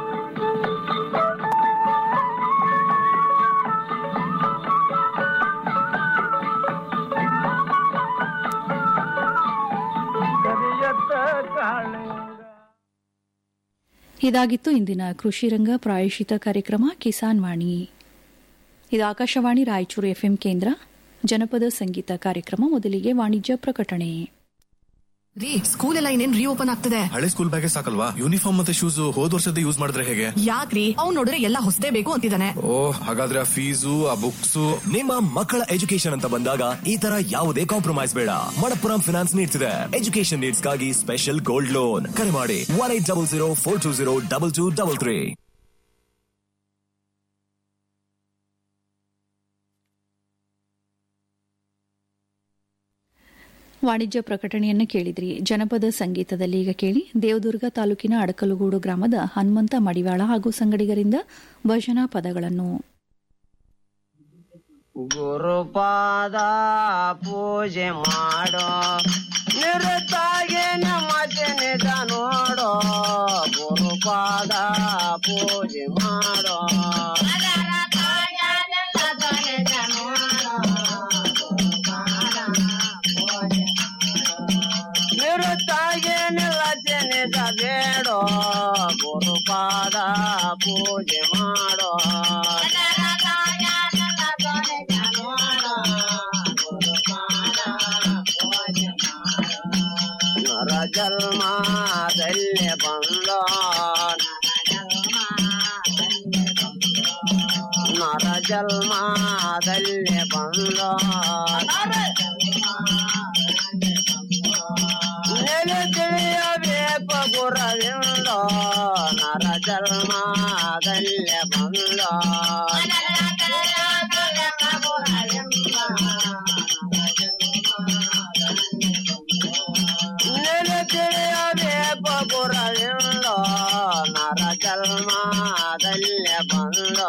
ಇದಾಗಿತ್ತು ಇಂದಿನ ಕೃಷಿ ರಂಗ ಪ್ರಾಯಶಿತ ಕಾರ್ಯಕ್ರಮ ಕಿಸಾನ್ ವಾಣಿ ಇದು ಆಕಾಶವಾಣಿ ರಾಯಚೂರು ಎಫ್ಎಂ ಕೇಂದ್ರ ಜನಪದ ಸಂಗೀತ ಕಾರ್ಯಕ್ರಮ ಮೊದಲಿಗೆ ವಾಣಿಜ್ಯ ಪ್ರಕಟಣೆ ರೀ ಸ್ಕೂಲ್ ಎಲ್ಲ ಇನ್ನೇನ್ ರೀಓಪನ್ ಆಗ್ತದೆ ಹಳೆ ಸ್ಕೂಲ್ ಬ್ಯಾಗೆ ಸಾಕಲ್ವಾ ಯೂನಿಫಾರ್ಮ್ ಮತ್ತೆ ಶೂಸ್ ಹೋದ್ ವರ್ಷದ ಯೂಸ್ ಮಾಡಿದ್ರೆ ಹೇಗೆ ಯಾಕ್ರಿ ಅವ್ನ್ ನೋಡಿದ್ರೆ ಎಲ್ಲ ಹೊಸದೇ ಬೇಕು ಅಂತಿದ್ದಾನೆ ಓ ಹಾಗಾದ್ರೆ ಆ ಫೀಸು ಆ ಬುಕ್ಸ್ ನಿಮ್ಮ ಮಕ್ಕಳ ಎಜುಕೇಶನ್ ಅಂತ ಬಂದಾಗ ಈ ತರ ಯಾವುದೇ ಕಾಂಪ್ರಮೈಸ್ ಬೇಡ ಮಣಪ್ಪುರಂ ಫಿನಾನ್ಸ್ ನೀಡ್ತಿದೆ ಎಜುಕೇಶನ್ ನೀಡ್ಸ್ ಗಾಗಿ ಸ್ಪೆಷಲ್ ಗೋಲ್ಡ್ ಲೋನ್ ಕರೆ ಮಾಡಿ one eight double zero four two zero double two double three ವಾಣಿಜ್ಯ ಪ್ರಕಟಣೆಯನ್ನು ಕೇಳಿದ್ರಿ ಜನಪದ ಸಂಗೀತದಲ್ಲಿ ಈಗ ಕೇಳಿ ದೇವದುರ್ಗ ತಾಲೂಕಿನ ಅಡಕಲುಗೂಡು ಗ್ರಾಮದ ಹನುಮಂತ ಮಡಿವಾಳ ಹಾಗೂ ಸಂಗಡಿಗರಿಂದ ಭಜನಾ ಪದಗಳನ್ನು ಗುರುಪಾದ ಪೂಜೆ ಮಾಡೋ ನಿರುತ್ತಾಗಿ ನಮಜನಿದ ನೋಡೋ ಗುರುಪಾದ ಪೂಜೆ ಮಾಡೋ ನಿರುತ್ತಾಗಿ ನಿಲಚನಿದ ಬೇಡೋ ಗುರುಪಾದ ಪೂಜೆ ಮಾಡೋ ನರ ಜನ್ಮದಲ್ಲಿ ಬಂದೋ ನರ ಜನ್ಮದಲ್ಲಿ ಬಂದೋ ನೆಲೆ ತಿಳಿಯಬೇಕು ಗುರವಿಂದೋ ನರ ಜನ್ಮದಲ್ಲಿ ಬಂದೋ ನೆಲೆ ತಿಳಿಯಬೇಕು ಗುರವಿಂದೋ ನರ ಜನ್ಮದಲ್ಲಿ ಬಂದೋ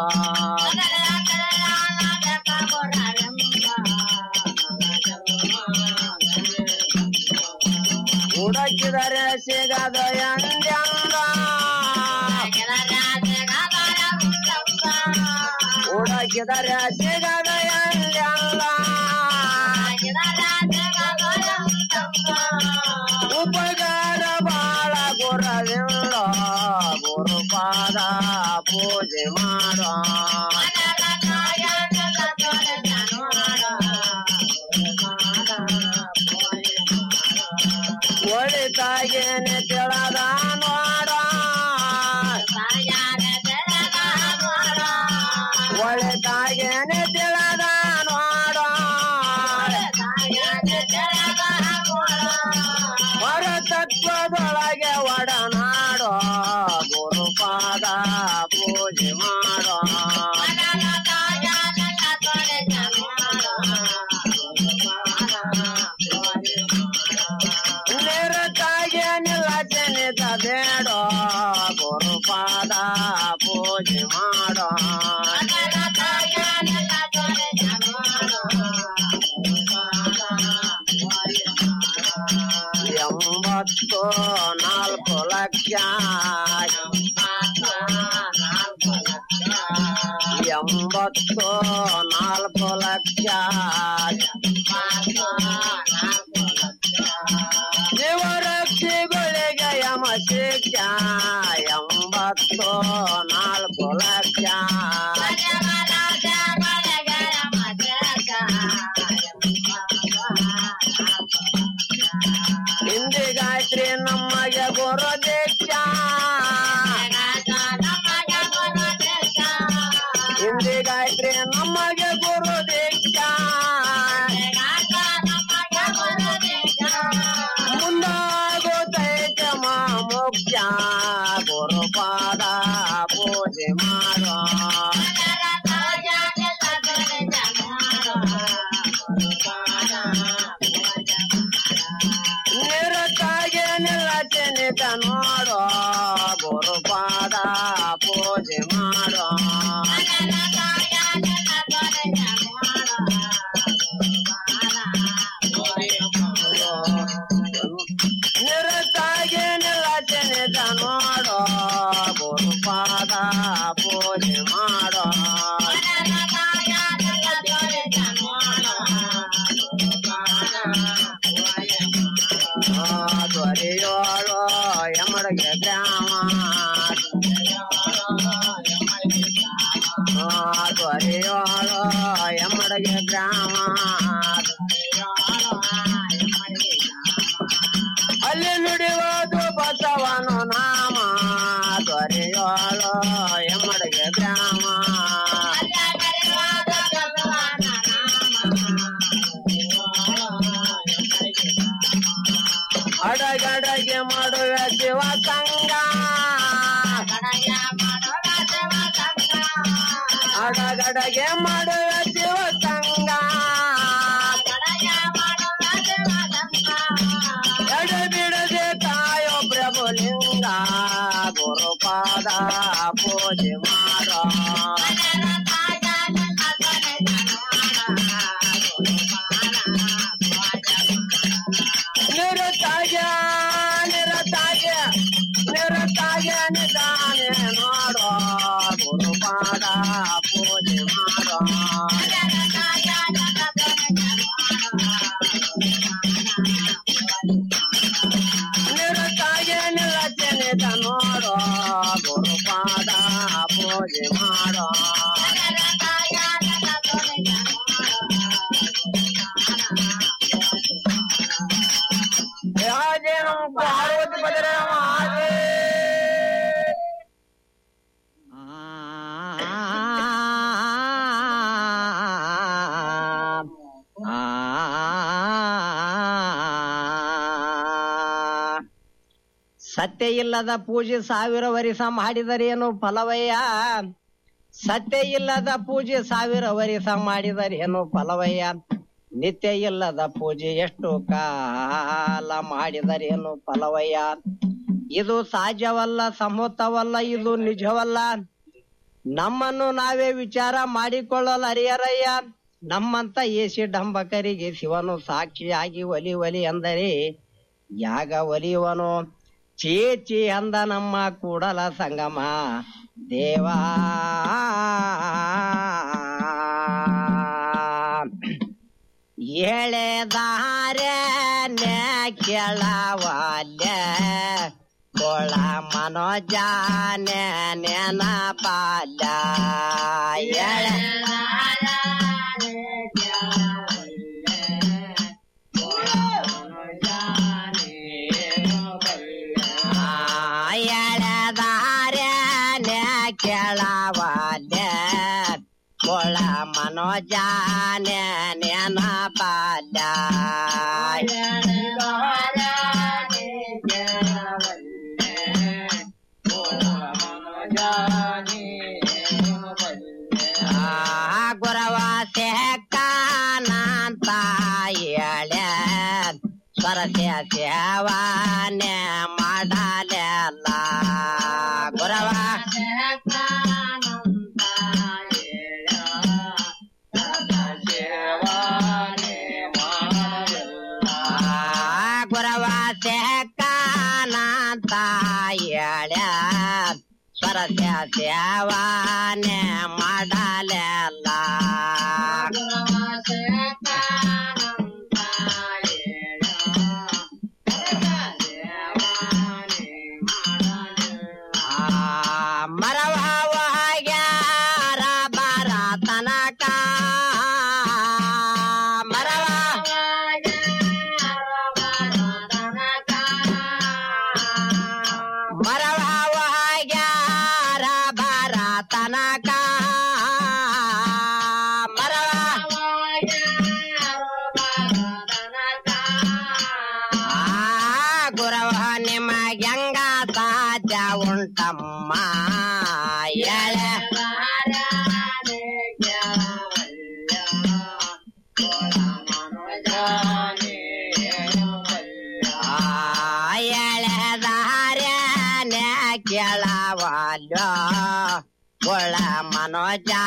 ಹುಡುಕಿದರೆ ಸಿಗದ ಎಂದೆಂದ ಹುಡುಕಿದರೆ ಸಿಗದ ಎಂದೆಂದ ಉಪಕಾರ ಬಾಳ ಗುರವಿಲ್ಲ ಗುರುಪಾದ ಪೂಜೆ ಮಾಡೋ ಒಳಿತಾಗೇನೆ ತಿಳದ ನೋಡ ಒಳಿತಾಗೇನೆ ತಿಳದ ನೋಡ ಹೊರ ತತ್ವದೊಳಗೆ ಒಡನಾಡೋ ಗುರುಪಾದ ಪೂಜೆ ಮಾಡೋ ಎಂಬತ್ತು ನಾಲ್ಕು ಲಕ್ಷ ಎಂಬತ್ತು ನಾಲ್ಕು ಲಕ್ಷ ಶಿವರಕ್ಷಿಗಳಿಗೆ ಯಮ ಶಿಕ್ಷ ಎಂಬತ್ತು ನಾಲ್ಕು ಲಕ್ಷ ಹಿಂದಿ ಗಾಯತ್ರಿ ನಮಗೆ ಗುರು ದೀಕ್ಷ ಹಿಂದಿ ಗಾಯತ್ರಿ ನಮಗೆ ಗುರು ದೀಕ್ಷ ಮುಂದಾಗುತ್ತೈತೆ ಮುಖ್ಯ ಗುರುಪಾದ ಪೂಜೆ ಮಾಡೋ ನಿರತಾಗೆ ನಿಲ್ಲಚನಿತ ನೋಡೋ ಗುರುಪಾದ ಪೂಜೆ ಮಾಡೋ ನಿರತಾಗೆ ನಿಲ್ಲಚನಿತ ನೋಡೋ ಗುರುಪಾದ ಪೂಜೆ ಮಾಡೋ ಧ್ವರಿಯೋಳು ಯಮಡಿಗೆ ಗ್ರಾಮ ಧ್ವರಿಯೋಳು ಯಮಡಿಗೆ ಗ್ರಾಮ ಅಲ್ಲಿ ನುಡಿಯೋದು ಬಸವನು ನಾಮ ಧ್ವರಿಯೋಳು ಯಮಡಿಗೆ ಗ್ರಾಮ ಅಡಗಡಗೆ ಮಾಡುವ ಶಿವ ಸಂಗ ಅಡಗಡಗೆ ಮಾಡುವ ಶಿವ ಸಂಗ ಎಡ ಬಿಡದೆ ಕಾಯೋ ಪ್ರಭುಲಿಂಗ ಗುರುಪಾದ ಪೂಜೆ ಮಾಡೋ ನಿರತಾಗ ನಿರತಾಗ ನಿರತಾಗ ನಿಧಾನೆ ನೋಡೋ ಗುರುಪಾದ ಪೂಜೆ ಮಾಡೋ ನಿರತಾಗ ನಿರಚನೆದ ನೋಡೋ ಗುರುಪಾದ ಪೂಜೆ ಮಾಡೋ ರಾಜೇ ನಮ್ಮ ಪಾರ್ವತಿ ಬದರ ಮಾತೆ ಸತ್ಯ ಇಲ್ಲದ ಪೂಜೆ ಸಾವಿರ ವರಿಸ ಮಾಡಿದರೇನು ಫಲವಯ್ಯ ಸತ್ಯ ಇಲ್ಲದ ಪೂಜೆ ಸಾವಿರ ವರಿಸ ಮಾಡಿದರೇನು ಫಲವಯ್ಯ ನಿತ್ಯ ಇಲ್ಲದ ಪೂಜೆ ಎಷ್ಟು ಕಾಲ ಮಾಡಿದರೇನು ಫಲವಯ್ಯ ಇದು ಸಹಜವಲ್ಲ ಸಮೂತವಲ್ಲ ಇದು ನಿಜವಲ್ಲ ನಮ್ಮನ್ನು ನಾವೇ ವಿಚಾರ ಮಾಡಿಕೊಳ್ಳಲು ಅರಿಯರಯ್ಯ ನಮ್ಮಂತ ಏಸಿ ಡಂಬಕರಿಗೆ ಶಿವನು ಸಾಕ್ಷಿಯಾಗಿ ಒಲಿ ಒಲಿ ಅಂದರೆ ಯಾಗ ಒಲಿಯುವನು ಚೀ ಚೀ ಅಂದ ನಮ್ಮ ಕೂಡಲ ಸಂಗಮ ದೇವಾ ಎಳೆದಾರೆ ಕೆಳವಲ್ಲ ಕೊಳ ಮನೋಜಾನೆ ನೆನಪಾಲ ಎಳೆ ಎಳೆದಾರೆ ಕೆಳವಲ್ಲ ಕೊಳ ಮನೋಜಾನೆ ನೆನಪಾಲ ಆ ಗುರವ ಕಾನಂತ ಎಳೆ ಸ್ವರಸ್ಯ ಸೇವಾನೆ ಮಾಡಲೆಲ್ಲ ಗುರವ ಆ ಗುರವ ಕಾನಂತ ಸರಸ್ಯ ಸೇವಾನೆ ಮಾಡಲೆಲ್ಲ ಆ, ಮರವ ಹೋಗ್ಯಾರ ಬಾರ ತನಕ ಮರವ ಮರವ ಹೋಗ್ಯಾರ ಬಾರ ತನಕ ಮರವ ಆ, ಗುರವ ನಿಮಗೆಂಗ ಸಾಧ್ಯ ಉಂಟಮ್ಮ ಎಳೆ ಆ, ಎಳೆದಾರ್ಯಾನೆ ಕೇಳವಲ್ಲ ಒಳ ಮನೋಜ